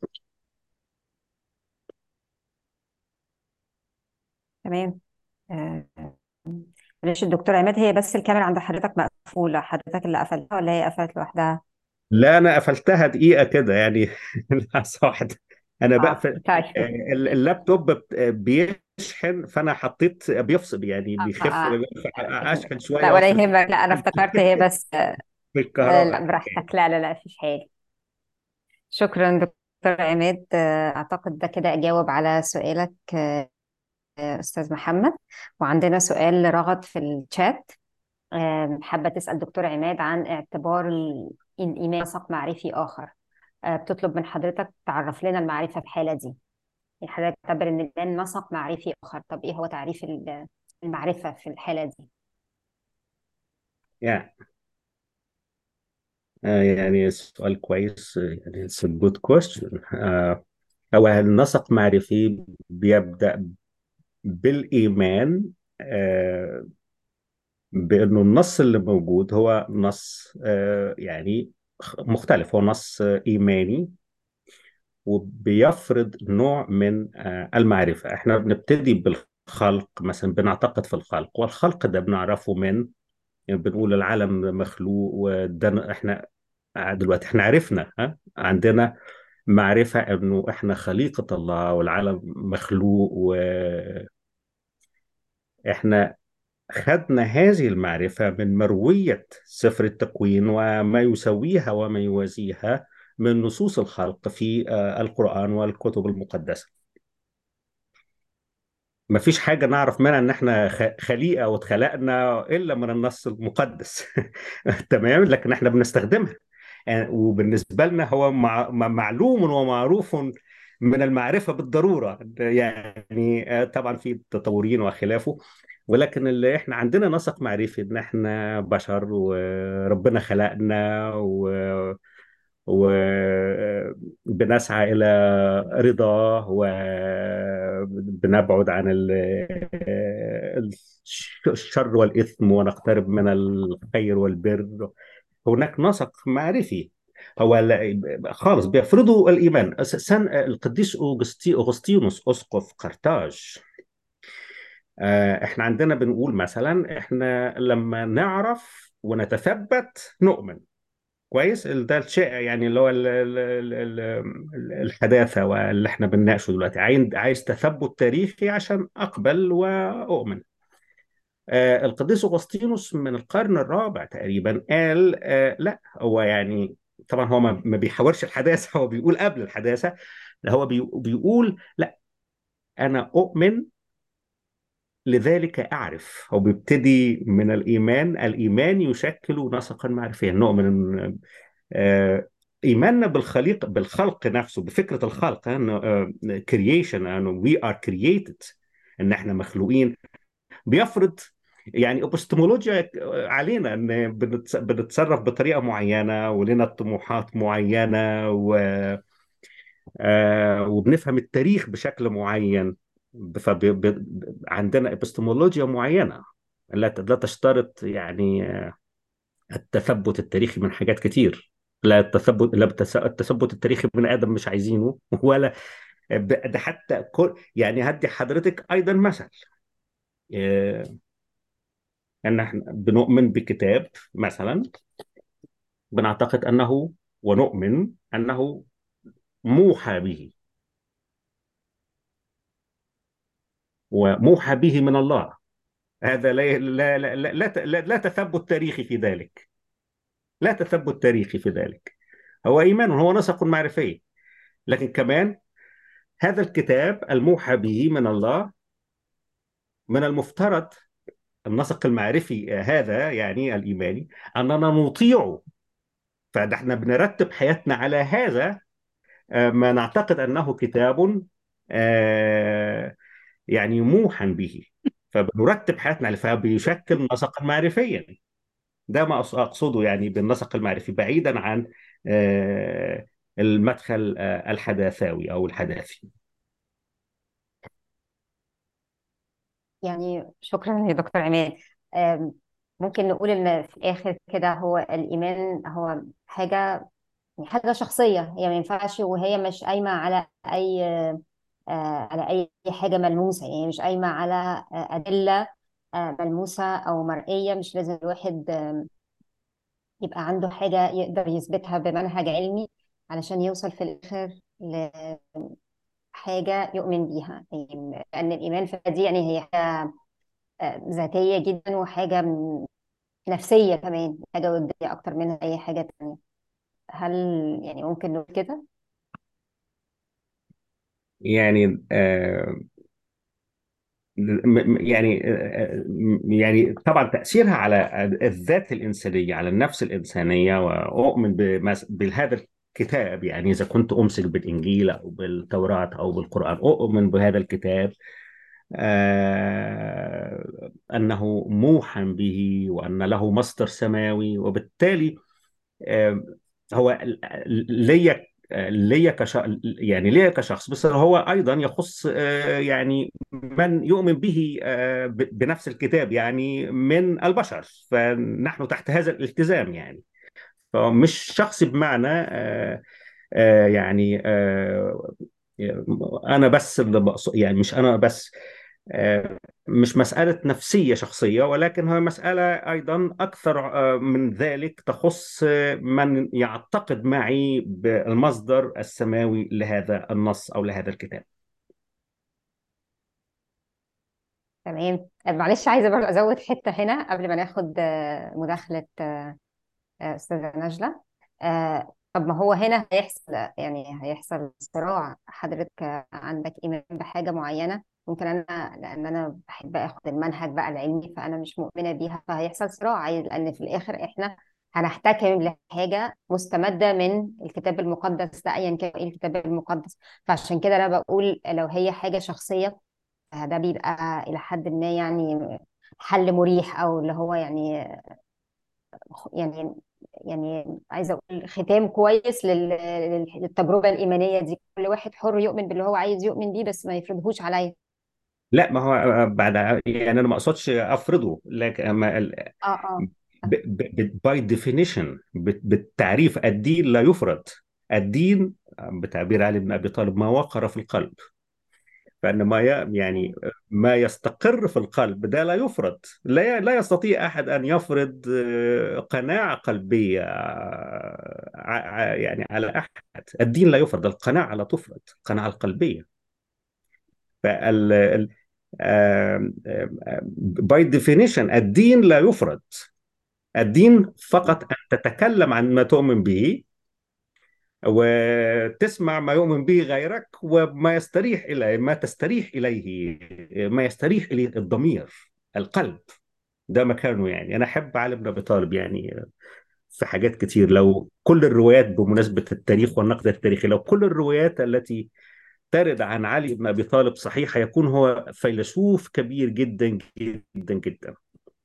تمام آه، معلش الدكتور عماد هي بس الكاميرا عند حضرتك مقفولة حضرتك اللي قفلتها ولا هي قفلت لوحدها؟ لا أنا قفلتها دقيقة كده يعني لحظة واحدة أنا اه بقفل طيب آه، ال- اللابتوب بت- بيشحن فأنا حطيت بيفصل يعني آه بيخف آه. أشحن شوية لا ولا وأفصل يهمك لا أنا افتكرت هي بس آه، في آه، الكهرباء لا براحتك لا لا لا مفيش حاجة شكرا دكتور عماد آه، أعتقد ده كده أجاوب على سؤالك آه، أستاذ محمد وعندنا سؤال رغد في الشات آم، حابة تسأل دكتور عماد عن اعتبار ال- الإيمان نسق معرفي آخر آه، بتطلب من حضرتك تعرف لنا المعرفة في الحالة دي يعني حضرتك تعتبر إن الإيمان نسق معرفي آخر طب إيه هو تعريف ال- المعرفة في الحالة دي يعني آه، يعني سؤال كويس آه، يعني it's a good question آه، هو النسق معرفي بيبدأ بالإيمان آه، بأنه النص اللي موجود هو نص آه، يعني خ- مختلف هو نص آه، إيماني وبيفرض نوع من آه، المعرفة احنا بنبتدي بالخلق مثلا بنعتقد في الخلق والخلق ده بنعرفه من يعني بنقول العالم مخلوق وده احنا دلوقتي احنا عرفنا ها عندنا معرفة انه احنا خليقة الله والعالم مخلوق واحنا خدنا هذه المعرفة من مروية سفر التكوين وما يسويها وما يوازيها من نصوص الخلق في آه، القرآن والكتب المقدسة ما فيش حاجة نعرف منها ان احنا خ- خليقة واتخلقنا الا من النص المقدس تمام لكن احنا بنستخدمها يعني وبالنسبة لنا هو مع مع- معلوم ومعروف من المعرفة بالضرورة يعني آه، طبعا في تطورين وخلافه ولكن اللي احنا عندنا نسق معرفي ان احنا بشر وربنا خلقنا و وبنسعى إلى رضاه وبنبعد عن ال- الشر والإثم ونقترب من الخير والبر هناك نسق معرفي هو لا- خالص بيفرضوا الإيمان سن القديس أوغسطي أغسطينوس أسقف قرطاج آه، احنا عندنا بنقول مثلا احنا لما نعرف ونتثبت نؤمن كويس ال- ده الشيء يعني اللي هو ال- ال- ال- ال- الحداثة واللي احنا بنناقشه دلوقتي عايز عايز تثبت تاريخي عشان أقبل وأؤمن آه القديس أغسطينوس من القرن الرابع تقريبا قال آه لا هو يعني طبعا هو ما ما بيحاورش الحداثة هو بيقول قبل الحداثة لا هو بي- بيقول لا أنا أؤمن لذلك أعرف هو بيبتدي من الإيمان الإيمان يشكل نسقا معرفيا نؤمن آه، ايماننا بالخليق بالخلق نفسه بفكره الخلق انه كرييشن انه وي ار كرييتد ان احنا مخلوقين بيفرض يعني ابستمولوجيا علينا ان بنتص- بنتصرف بطريقه معينه ولنا طموحات معينه و آه، وبنفهم التاريخ بشكل معين فعندنا ابستمولوجيا معينه لا لا تشترط يعني التثبت التاريخي من حاجات كتير لا التثبت لا التس- التثبت التاريخي من ادم مش عايزينه ولا ب- ده حتى كل يعني هدي حضرتك ايضا مثل آه، ان احنا بنؤمن بكتاب مثلا بنعتقد انه ونؤمن انه موحى به وموحى به من الله هذا لا لا لا لا, لا, لا, لا تثبت تاريخي في ذلك لا تثبت تاريخي في ذلك هو ايمان هو نسق معرفي لكن كمان هذا الكتاب الموحى به من الله من المفترض النسق المعرفي هذا يعني الإيماني أننا نطيعه فنحن بنرتب حياتنا على هذا آه، ما نعتقد أنه كتاب آه، يعني موحى به فبنرتب حياتنا عليه فبيشكل نسقا معرفيا ده ما أقص- أقصده يعني بالنسق المعرفي بعيدا عن آه، المدخل آه، الحداثاوي أو الحداثي يعني شكرا يا دكتور عماد آم، ممكن نقول ان في الاخر كده هو الايمان هو حاجه يعني حاجه شخصيه هي ما ينفعش وهي مش قايمه على اي آه، على اي حاجه ملموسه يعني مش قايمه على آه، ادله آه، ملموسه او مرئيه مش لازم الواحد آم، يبقى عنده حاجه يقدر يثبتها بمنهج علمي علشان يوصل في الاخر لحاجه يؤمن بيها يعني لان الايمان في دي يعني هي حاجه آه، ذاتيه جدا وحاجه م- نفسيه كمان حاجه وديه اكتر من اي حاجه تانية هل يعني ممكن نقول كده يعني آه، م- م- يعني آه، م- يعني طبعا تأثيرها على الذات الإنسانية على النفس الإنسانية وأؤمن بمس- بهذا الكتاب يعني إذا كنت أمسك بالإنجيل أو بالتوراة أو بالقرآن أؤمن بهذا الكتاب آه، أنه موحى به وأن له مصدر سماوي وبالتالي آه، هو ليا ليا كش يعني ليا كشخص بس هو ايضا يخص آه، يعني من يؤمن به آه، ب- بنفس الكتاب يعني من البشر فنحن تحت هذا الالتزام يعني فمش شخصي بمعنى آه، آه، يعني آه، انا بس اللي بقصد يعني مش انا بس آه، مش مسألة نفسية شخصية ولكن هي مسألة أيضا أكثر آه، من ذلك تخص آه، من يعتقد معي بالمصدر السماوي لهذا النص أو لهذا الكتاب تمام معلش عايزه برضه ازود حته هنا قبل ما ناخد آه، مداخله آه، آه، استاذه نجله آه، طب ما هو هنا هيحصل يعني هيحصل صراع حضرتك عندك ايمان بحاجه معينه ممكن انا لان انا بحب اخد المنهج بقى العلمي فانا مش مؤمنه بيها فهيحصل صراع لان في الاخر احنا هنحتكم لحاجه مستمده من الكتاب المقدس ده ايا كان ايه الكتاب المقدس فعشان كده انا بقول لو هي حاجه شخصيه ده بيبقى الى حد ما يعني حل مريح او اللي هو يعني يعني يعني عايزه اقول ختام كويس لل- لل- للتجربه الايمانيه دي كل واحد حر يؤمن باللي هو عايز يؤمن بيه بس ما يفرضهوش عليا لا ما هو بعد يعني انا ما اقصدش افرضه لكن ما اه اه باي ديفينيشن بالتعريف الدين لا يفرض الدين بتعبير علي بن ابي طالب ما وقر في القلب فان ما ي- يعني ما يستقر في القلب ده لا يفرض لا لا يستطيع احد ان يفرض آه، قناعه قلبيه آه، ع- ع- يعني على احد الدين لا يفرض القناعه لا تفرض القناعه القلبيه فال باي ديفينيشن الدين لا يفرض الدين فقط أن تتكلم عن ما تؤمن به وتسمع ما يؤمن به غيرك وما يستريح إليه ما تستريح إليه ما يستريح إليه الضمير القلب ده مكانه يعني أنا أحب علي بن أبي طالب يعني في حاجات كتير لو كل الروايات بمناسبة التاريخ والنقد التاريخي لو كل الروايات التي ترد عن علي بن أبي طالب صحيح يكون هو فيلسوف كبير جدا جدا جدا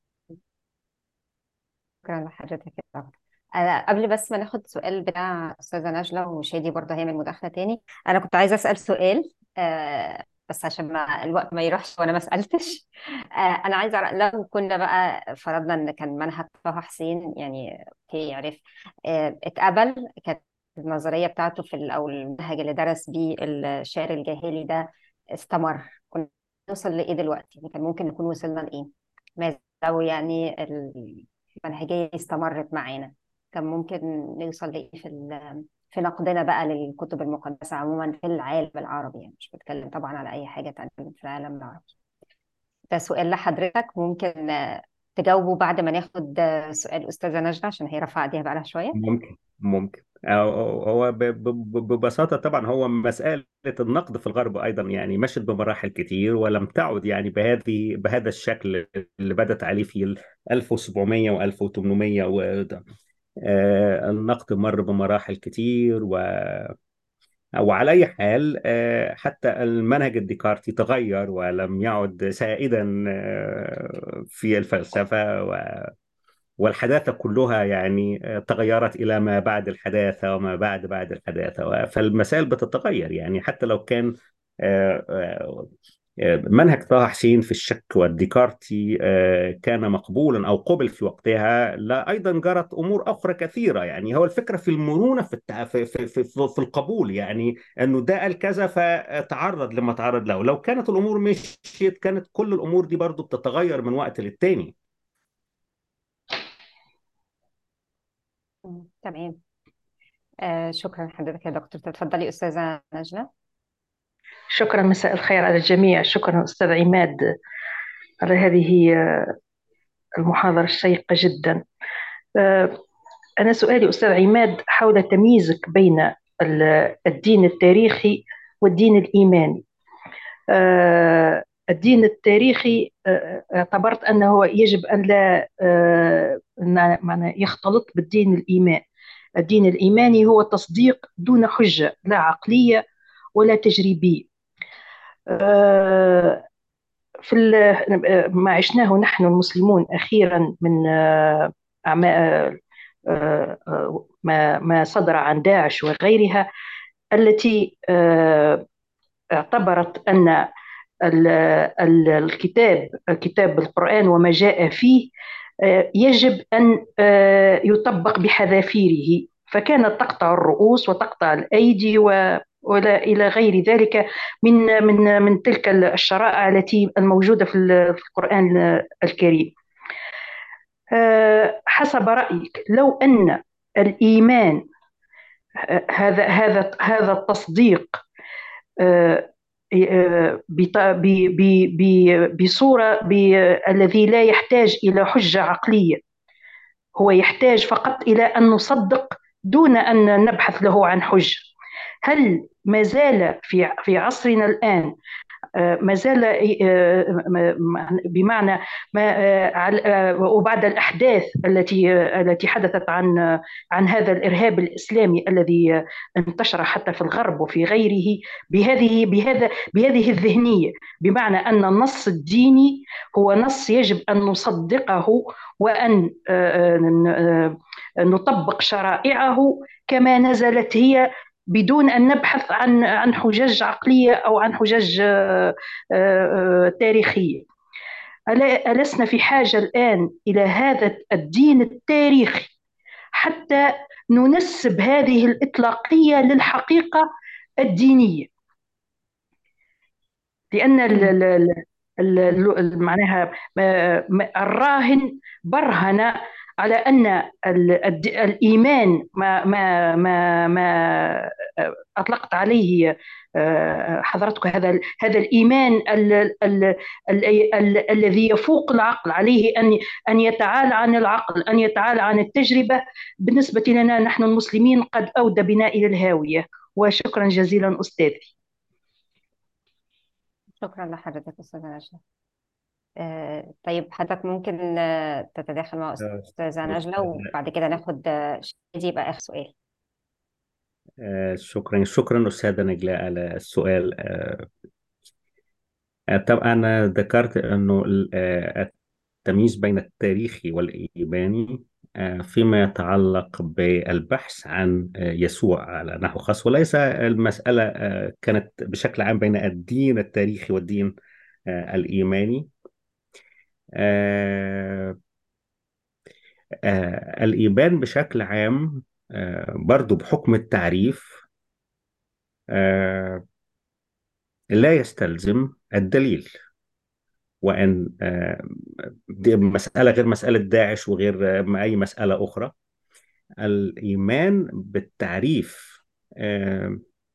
شكرا لحضرتك يا دكتور أنا قبل بس ما ناخد سؤال بتاع أستاذة نجلة وشادي برضه هيعمل مداخلة تاني أنا كنت عايزة أسأل سؤال آه بس عشان ما الوقت ما يروحش وأنا ما سألتش آه أنا عايزة أعرف لو كنا بقى فرضنا إن كان منهج طه حسين يعني أوكي عرف آه اتقبل كانت النظرية بتاعته في ال- أو المنهج اللي درس بيه الشعر الجاهلي ده استمر كنا نوصل لإيه دلوقتي؟ يعني كان ممكن نكون وصلنا لإيه؟ ماذا لو يعني ال- المنهجية استمرت معانا كان ممكن نوصل لإيه في ال- في نقدنا بقى للكتب المقدسة عموما في العالم العربي يعني مش بتكلم طبعا على أي حاجة تانية في العالم العربي ده سؤال لحضرتك ممكن آه، تجاوبه بعد ما ناخد آه، سؤال أستاذة نجدة عشان هي رافعة ايديها بقالها شوية ممكن ممكن أو- هو ب- ب- ب- ببساطة طبعا هو مسألة النقد في الغرب أيضا يعني مشت بمراحل كتير ولم تعد يعني بهذه بهذا الشكل اللي بدت عليه في ال 1700 و 1800 وده. آه، النقد مر بمراحل كتير و وعلى أي حال آه، حتى المنهج الديكارتي تغير ولم يعد سائدا آه، في الفلسفة و- والحداثة كلها يعني آه، تغيرت إلى ما بعد الحداثة وما بعد بعد الحداثة فالمسائل بتتغير يعني حتى لو كان آه، آه، آه، منهج طه حسين في الشك والديكارتي آه، كان مقبولا أو قبل في وقتها لا أيضا جرت أمور أخرى كثيرة يعني هو الفكرة في المرونة في التع... في, في, في, في, في القبول يعني أنه ده قال كذا فتعرض لما تعرض له لو كانت الأمور مشيت كانت كل الأمور دي برضو بتتغير من وقت للتاني مم، تمام آه شكرا لحضرتك يا دكتور تتفضلي أستاذة نجلة شكرا مساء الخير على الجميع شكرا أستاذ عماد على هذه آه، المحاضرة الشيقة جدا آه، أنا سؤالي أستاذ عماد حول تمييزك بين ال- الدين التاريخي والدين الإيماني آه، الدين التاريخي آه، اعتبرت أنه يجب أن لا آه، أن معنى يختلط بالدين الإيمان الدين الإيماني هو تصديق دون حجة لا عقلية ولا تجريبية آه، في ال- ما عشناه نحن المسلمون أخيرا من آه، أعما- آه، آه، ما ما صدر عن داعش وغيرها التي آه، اعتبرت أن ال- ال- الكتاب الكتاب القرآن وما جاء فيه آه، يجب أن آه، يطبق بحذافيره فكانت تقطع الرؤوس وتقطع الأيدي و ولا إلى غير ذلك من من من تلك الشرائع التي الموجودة في ال- في القرآن الكريم آه، حسب رأيك لو أن الإيمان آه، هذا هذا هذا التصديق آه، آه، بط- ب- ب- ب- بصورة ب- الذي لا يحتاج إلى حجة عقلية هو يحتاج فقط إلى أن نصدق دون أن نبحث له عن حجة هل ما زال في في عصرنا الآن ما زال بمعنى ما وبعد الأحداث التي التي حدثت عن عن هذا الإرهاب الإسلامي الذي انتشر حتى في الغرب وفي غيره بهذه بهذا بهذه الذهنية بمعنى أن النص الديني هو نص يجب أن نصدقه وأن نطبق شرائعه كما نزلت هي بدون ان نبحث عن عن حجج عقليه او عن حجج تاريخيه ألسنا في حاجه الان الى هذا الدين التاريخي حتى ننسب هذه الاطلاقيه للحقيقه الدينيه لان معناها الراهن برهن على ان الايمان ما ما ما ما اطلقت عليه حضرتك هذا هذا الايمان الذي يفوق العقل عليه ان ان يتعالى عن العقل ان يتعالى عن التجربه بالنسبه لنا نحن المسلمين قد اودى بنا الى الهاويه وشكرا جزيلا استاذي شكرا لحضرتك استاذه نجله آه، طيب حضرتك ممكن آه، تتداخل مع أستاذة نجلة وبعد كده ناخد آه، شادي يبقى آخر سؤال آه، شكرا شكرا أستاذة نجلاء على السؤال آه، آه، طبعا أنا ذكرت أنه ال- آه، التمييز بين التاريخي والإيماني آه، فيما يتعلق بالبحث عن آه، يسوع على نحو خاص وليس المسألة آه، كانت بشكل عام بين الدين التاريخي والدين آه، الإيماني آه، آه، الإيمان بشكل عام آه، برضو بحكم التعريف آه، لا يستلزم الدليل وأن آه، دي مسألة غير مسألة داعش وغير آه، أي مسألة أخرى الإيمان بالتعريف آه،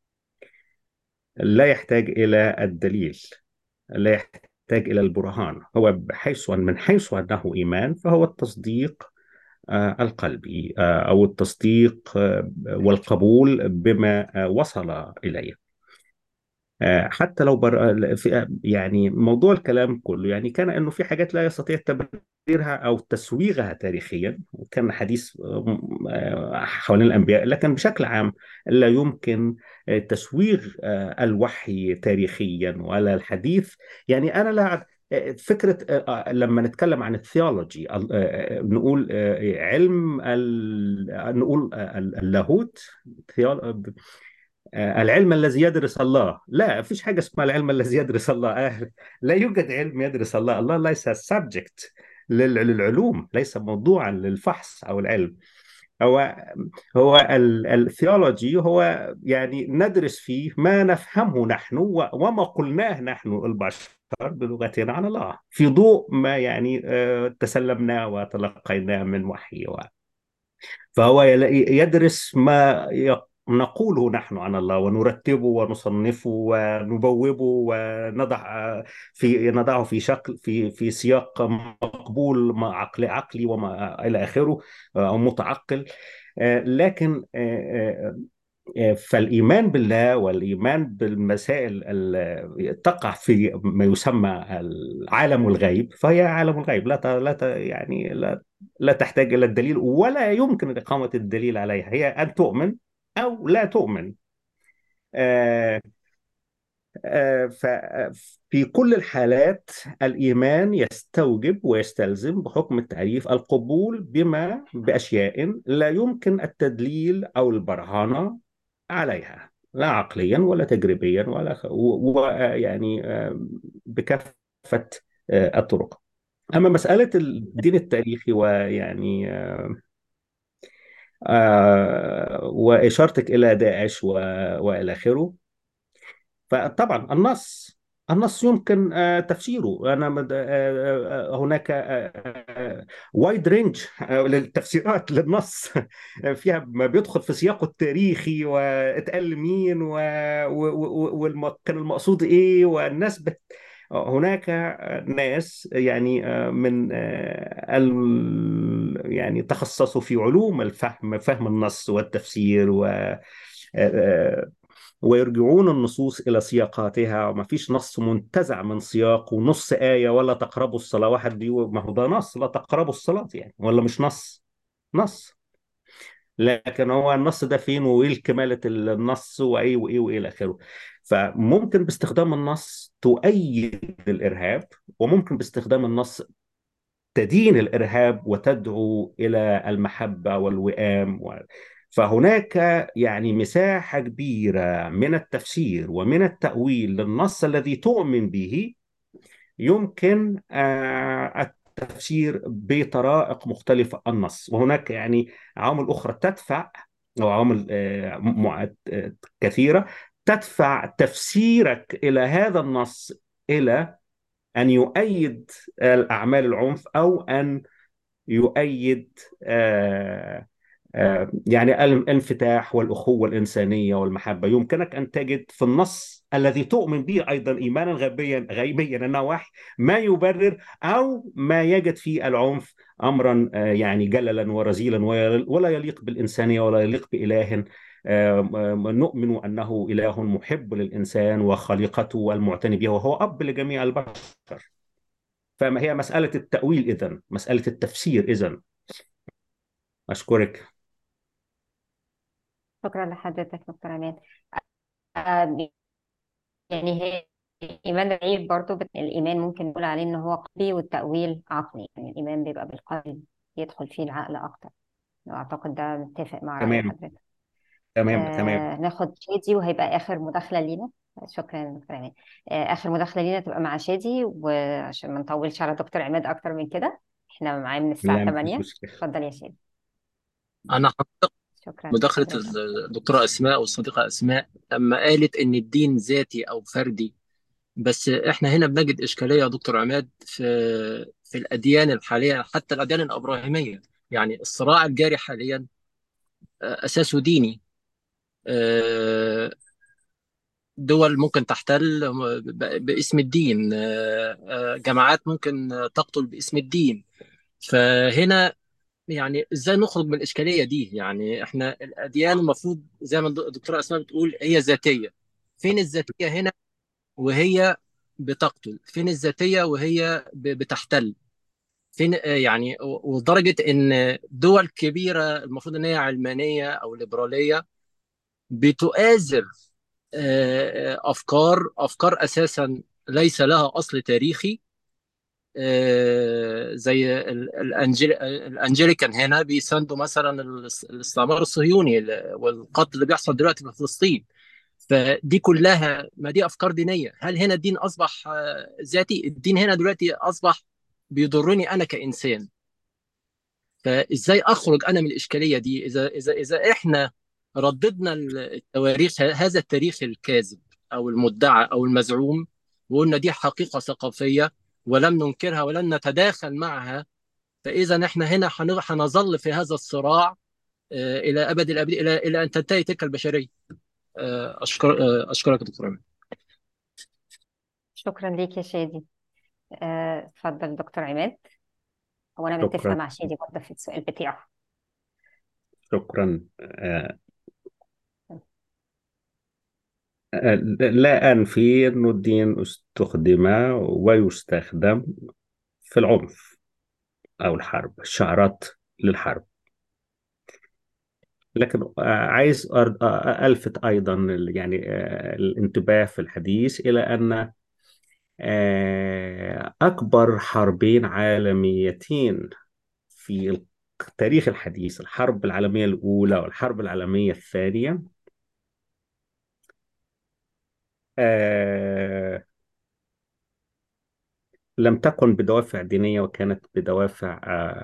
لا يحتاج إلى الدليل لا يحتاج إلى البرهان هو بحيث من حيث أنه إيمان فهو التصديق آه، القلبي آه، أو التصديق آه، والقبول بما آه، وصل إليه آه، حتى لو بر... في يعني موضوع الكلام كله يعني كان انه في حاجات لا يستطيع تبريرها او تسويغها تاريخيا وكان حديث آه، حوالين الانبياء لكن بشكل عام لا يمكن آه، تسويغ آه، الوحي تاريخيا ولا الحديث يعني انا لا آه، فكرة آه، لما نتكلم عن الثيولوجي ال- آه، آه، نقول آه، علم ال- نقول آه، اللاهوت theol- آه، العلم الذي يدرس الله لا فيش حاجة اسمها العلم الذي يدرس الله آه، لا يوجد علم يدرس الله الله ليس subject لل- للعلوم ليس موضوعا للفحص أو العلم هو هو الثيولوجي هو يعني ندرس فيه ما نفهمه نحن و- وما قلناه نحن البشر بلغتنا عن الله في ضوء ما يعني آه، تسلمناه وتلقيناه من وحي و- فهو يل- يدرس ما ي- نقوله نحن عن الله ونرتبه ونصنفه ونبوبه ونضع في نضعه في شكل في في سياق مقبول مع عقل عقلي وما الى اخره او متعقل آه، لكن آه، آه، فالإيمان بالله والإيمان بالمسائل ال- تقع في ما يسمى العالم الغيب فهي عالم الغيب لا ت- لا ت- يعني لا لا تحتاج إلى الدليل ولا يمكن إقامة الدليل عليها هي أن تؤمن أو لا تؤمن آه، آه، ففي كل الحالات الإيمان يستوجب ويستلزم بحكم التعريف القبول بما بأشياء لا يمكن التدليل أو البرهنة عليها لا عقليا ولا تجريبيا ولا ويعني بكافة آه، الطرق أما مسألة الدين التاريخي ويعني آه، آه، وإشارتك إلى داعش و- وإلى آخره فطبعا النص النص يمكن آه، تفسيره انا مد- آه، آه، هناك وايد رينج للتفسيرات للنص فيها ما بيدخل في سياقه التاريخي واتقال لمين وكان المقصود ايه والناس بت هناك ناس يعني آه، من آه، ال... يعني تخصصوا في علوم الفهم فهم النص والتفسير و آه، ويرجعون النصوص إلى سياقاتها وما فيش نص منتزع من سياق ونص آية ولا تقربوا الصلاة واحد بيقول ما هو ده نص لا تقربوا الصلاة يعني ولا مش نص نص لكن هو النص ده فين وايه كمالة النص وايه وايه وايه الى اخره فممكن باستخدام النص تؤيد الارهاب وممكن باستخدام النص تدين الارهاب وتدعو الى المحبه والوئام و... فهناك يعني مساحه كبيره من التفسير ومن التاويل للنص الذي تؤمن به يمكن آه، التفسير بطرائق مختلفه النص وهناك يعني عوامل اخرى تدفع او عوامل آه، مع- آه، كثيره تدفع تفسيرك الى هذا النص الى ان يؤيد الاعمال العنف او ان يؤيد آه، آه، يعني الانفتاح والأخوة الإنسانية والمحبة يمكنك أن تجد في النص الذي تؤمن به أيضا إيمانا غيبيا غيبيا أنه وحي ما يبرر أو ما يجد فيه العنف أمرا آه، يعني جللا ورزيلا ولا ولا يليق بالإنسانية ولا يليق بإله آه، آه، نؤمن أنه إله محب للإنسان وخليقته المعتني به وهو أب لجميع البشر فما هي مسألة التأويل إذن مسألة التفسير إذن أشكرك شكرا لحضرتك دكتور عماد آه، يعني هي الإيمان العيب برضو بت- الإيمان ممكن نقول عليه إن هو قلبي والتأويل عقلي يعني الإيمان بيبقى بالقلب يدخل فيه العقل أكتر أعتقد ده متفق مع رأي تمام حضرتك تمام تمام آه ناخد شادي وهيبقى آخر مداخلة لينا شكرا دكتور عماد آه آخر مداخلة لينا تبقى مع شادي وعشان ما نطولش على دكتور عماد أكتر من كده احنا معاه من الساعة لا مفيش 8 مشكلة اتفضل يا شادي أنا حقيقة شكرا مداخلة اتفضل يا شادي الدكتورة أسماء والصديقة أسماء لما قالت إن الدين ذاتي أو فردي بس إحنا هنا بنجد إشكالية يا دكتور عماد في في الأديان الحالية حتى الأديان الإبراهيمية يعني الصراع الجاري حاليا آه، أساسه ديني آه، دول ممكن تحتل ب- باسم الدين آه، آه، جماعات ممكن تقتل باسم الدين فهنا يعني ازاي نخرج من الاشكاليه دي يعني احنا الاديان المفروض زي ما الدكتوره اسماء بتقول هي ذاتيه فين الذاتيه هنا وهي بتقتل فين الذاتيه وهي ب- بتحتل فين آه، يعني و- ولدرجه ان دول كبيره المفروض ان هي علمانيه او ليبراليه بتؤازر آه، آه، افكار افكار اساسا ليس لها اصل تاريخي آه، زي ال- الأنجل- الانجليكان هنا بيساندوا مثلا الاس- الاستعمار الصهيوني ال- والقتل اللي بيحصل دلوقتي في فلسطين فدي كلها ما دي افكار دينيه هل هنا الدين اصبح آه، ذاتي الدين هنا دلوقتي اصبح بيضرني انا كانسان فازاي اخرج انا من الاشكاليه دي اذا اذا اذا احنا رددنا التواريخ هذا التاريخ الكاذب او المدعى او المزعوم وقلنا دي حقيقه ثقافيه ولم ننكرها ولن نتداخل معها فاذا احنا هنا هن- هنظل في هذا الصراع آه، الى ابد الابد الى الى ان تنتهي تلك البشريه آه، اشكر آه، اشكرك يا دكتور عماد شكرا ليك يا شادي آه، اتفضل دكتور عماد وانا متفقه شكرا مع شادي برضه في السؤال بتاعه شكرا آه، آه، لا أنفي أن الدين استخدم ويستخدم في العنف أو الحرب شعارات للحرب لكن آه، عايز أر- آه، ألفت أيضا ال- يعني آه، الانتباه في الحديث إلى أن آه، أكبر حربين عالميتين في التاريخ الحديث الحرب العالمية الأولى والحرب العالمية الثانية آه، لم تكن بدوافع دينية وكانت بدوافع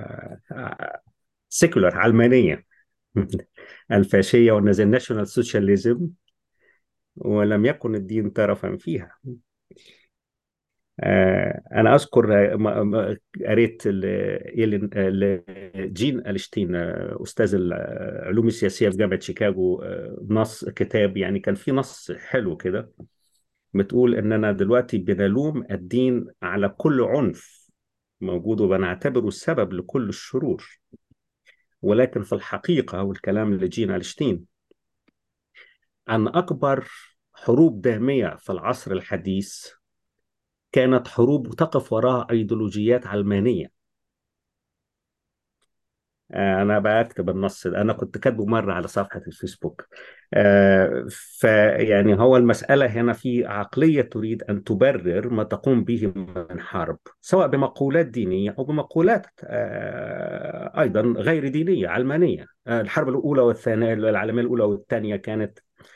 سيكولار علمانية الفاشية والناشونال سوشياليزم ولم يكن الدين طرفا فيها آه، أنا أذكر آه، ما- ما- قريت ل- إيلين- آه، لجين ألشتين آه، أستاذ العلوم السياسية في جامعة شيكاغو آه، نص كتاب يعني كان في نص حلو كده بتقول إننا دلوقتي بنلوم الدين على كل عنف موجود وبنعتبره السبب لكل الشرور ولكن في الحقيقة والكلام لجين ألشتين أن أكبر حروب دامية في العصر الحديث كانت حروب تقف وراها أيديولوجيات علمانية آه، أنا بكتب النص ده أنا كنت كاتبه مرة على صفحة الفيسبوك آه، فيعني هو المسألة هنا في عقلية تريد أن تبرر ما تقوم به من حرب سواء بمقولات دينية أو بمقولات آه، أيضا غير دينية علمانية الحرب الأولى والثانية العالمية الأولى والثانية كانت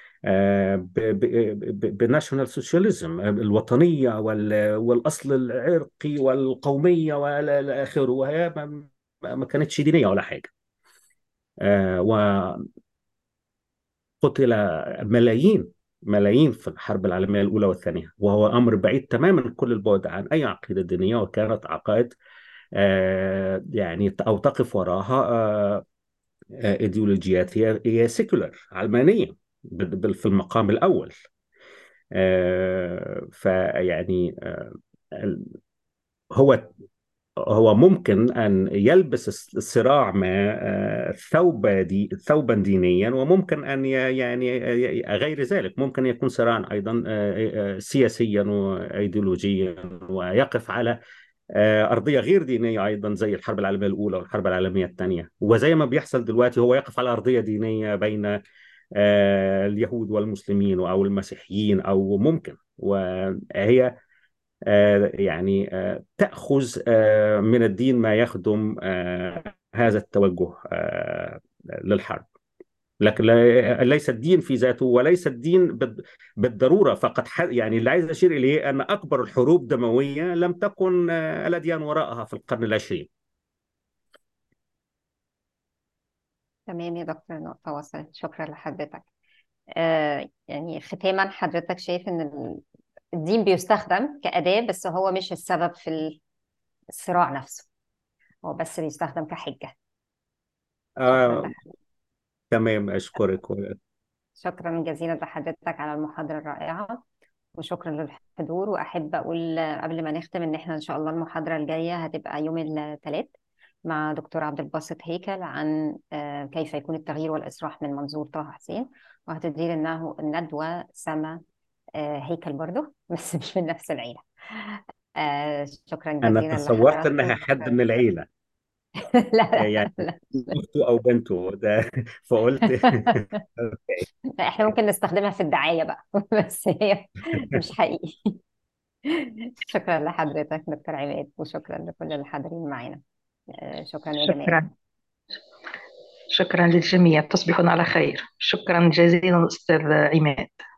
بناشونال سوشياليزم الوطنية والأصل العرقي والقومية والى آخره وهي ما كانتش دينية ولا حاجة وقتل ملايين ملايين في الحرب العالمية الأولى والثانية وهو أمر بعيد تماما كل البعد عن أي عقيدة دينية وكانت عقائد يعني أو تقف وراها ايديولوجيات هي هي سيكولر علمانيه في المقام الاول فيعني هو هو ممكن ان يلبس الصراع ما ثوب دي ثوبا دينيا وممكن ان يعني غير ذلك ممكن يكون صراعا ايضا سياسيا وايديولوجيا ويقف على أرضية غير دينية أيضا زي الحرب العالمية الأولى والحرب العالمية الثانية وزي ما بيحصل دلوقتي هو يقف على أرضية دينية بين اليهود والمسلمين أو المسيحيين أو ممكن وهي يعني تأخذ من الدين ما يخدم هذا التوجه للحرب لكن ليس الدين في ذاته وليس الدين بالضروره فقط يعني اللي عايز اشير اليه ان اكبر الحروب دمويه لم تكن الاديان وراءها في القرن العشرين تمام يا دكتور نقطة وصلت شكرا لحضرتك آه يعني ختاما حضرتك شايف ان الدين بيستخدم كأداة بس هو مش السبب في الصراع نفسه هو بس بيستخدم كحجة شكرا آه لحضرتك تمام اشكرك شكرا جزيلا لحضرتك على المحاضرة الرائعة وشكرا للحضور وأحب أقول قبل ما نختم إن إحنا إن شاء الله المحاضرة الجاية هتبقى يوم الثلاث مع دكتور عبد الباسط هيكل عن آه، كيف يكون التغيير والإصلاح من منظور طه حسين وهتدير إنه الندوة سما آه، هيكل برضه بس مش من نفس العيلة آه، شكرا انا جزيلا تصورت انها لحضراتكم حد من العيله لا لا يعني لا اخته او بنته ده فقلت لا احنا ممكن نستخدمها في الدعاية بقى بس هي مش حقيقي شكرا لحضرتك دكتور عماد وشكرا لكل الحاضرين معانا آه، شكرا يا جماعة شكرا شكرا للجميع تصبحون على خير شكرا جزيلا أستاذ عماد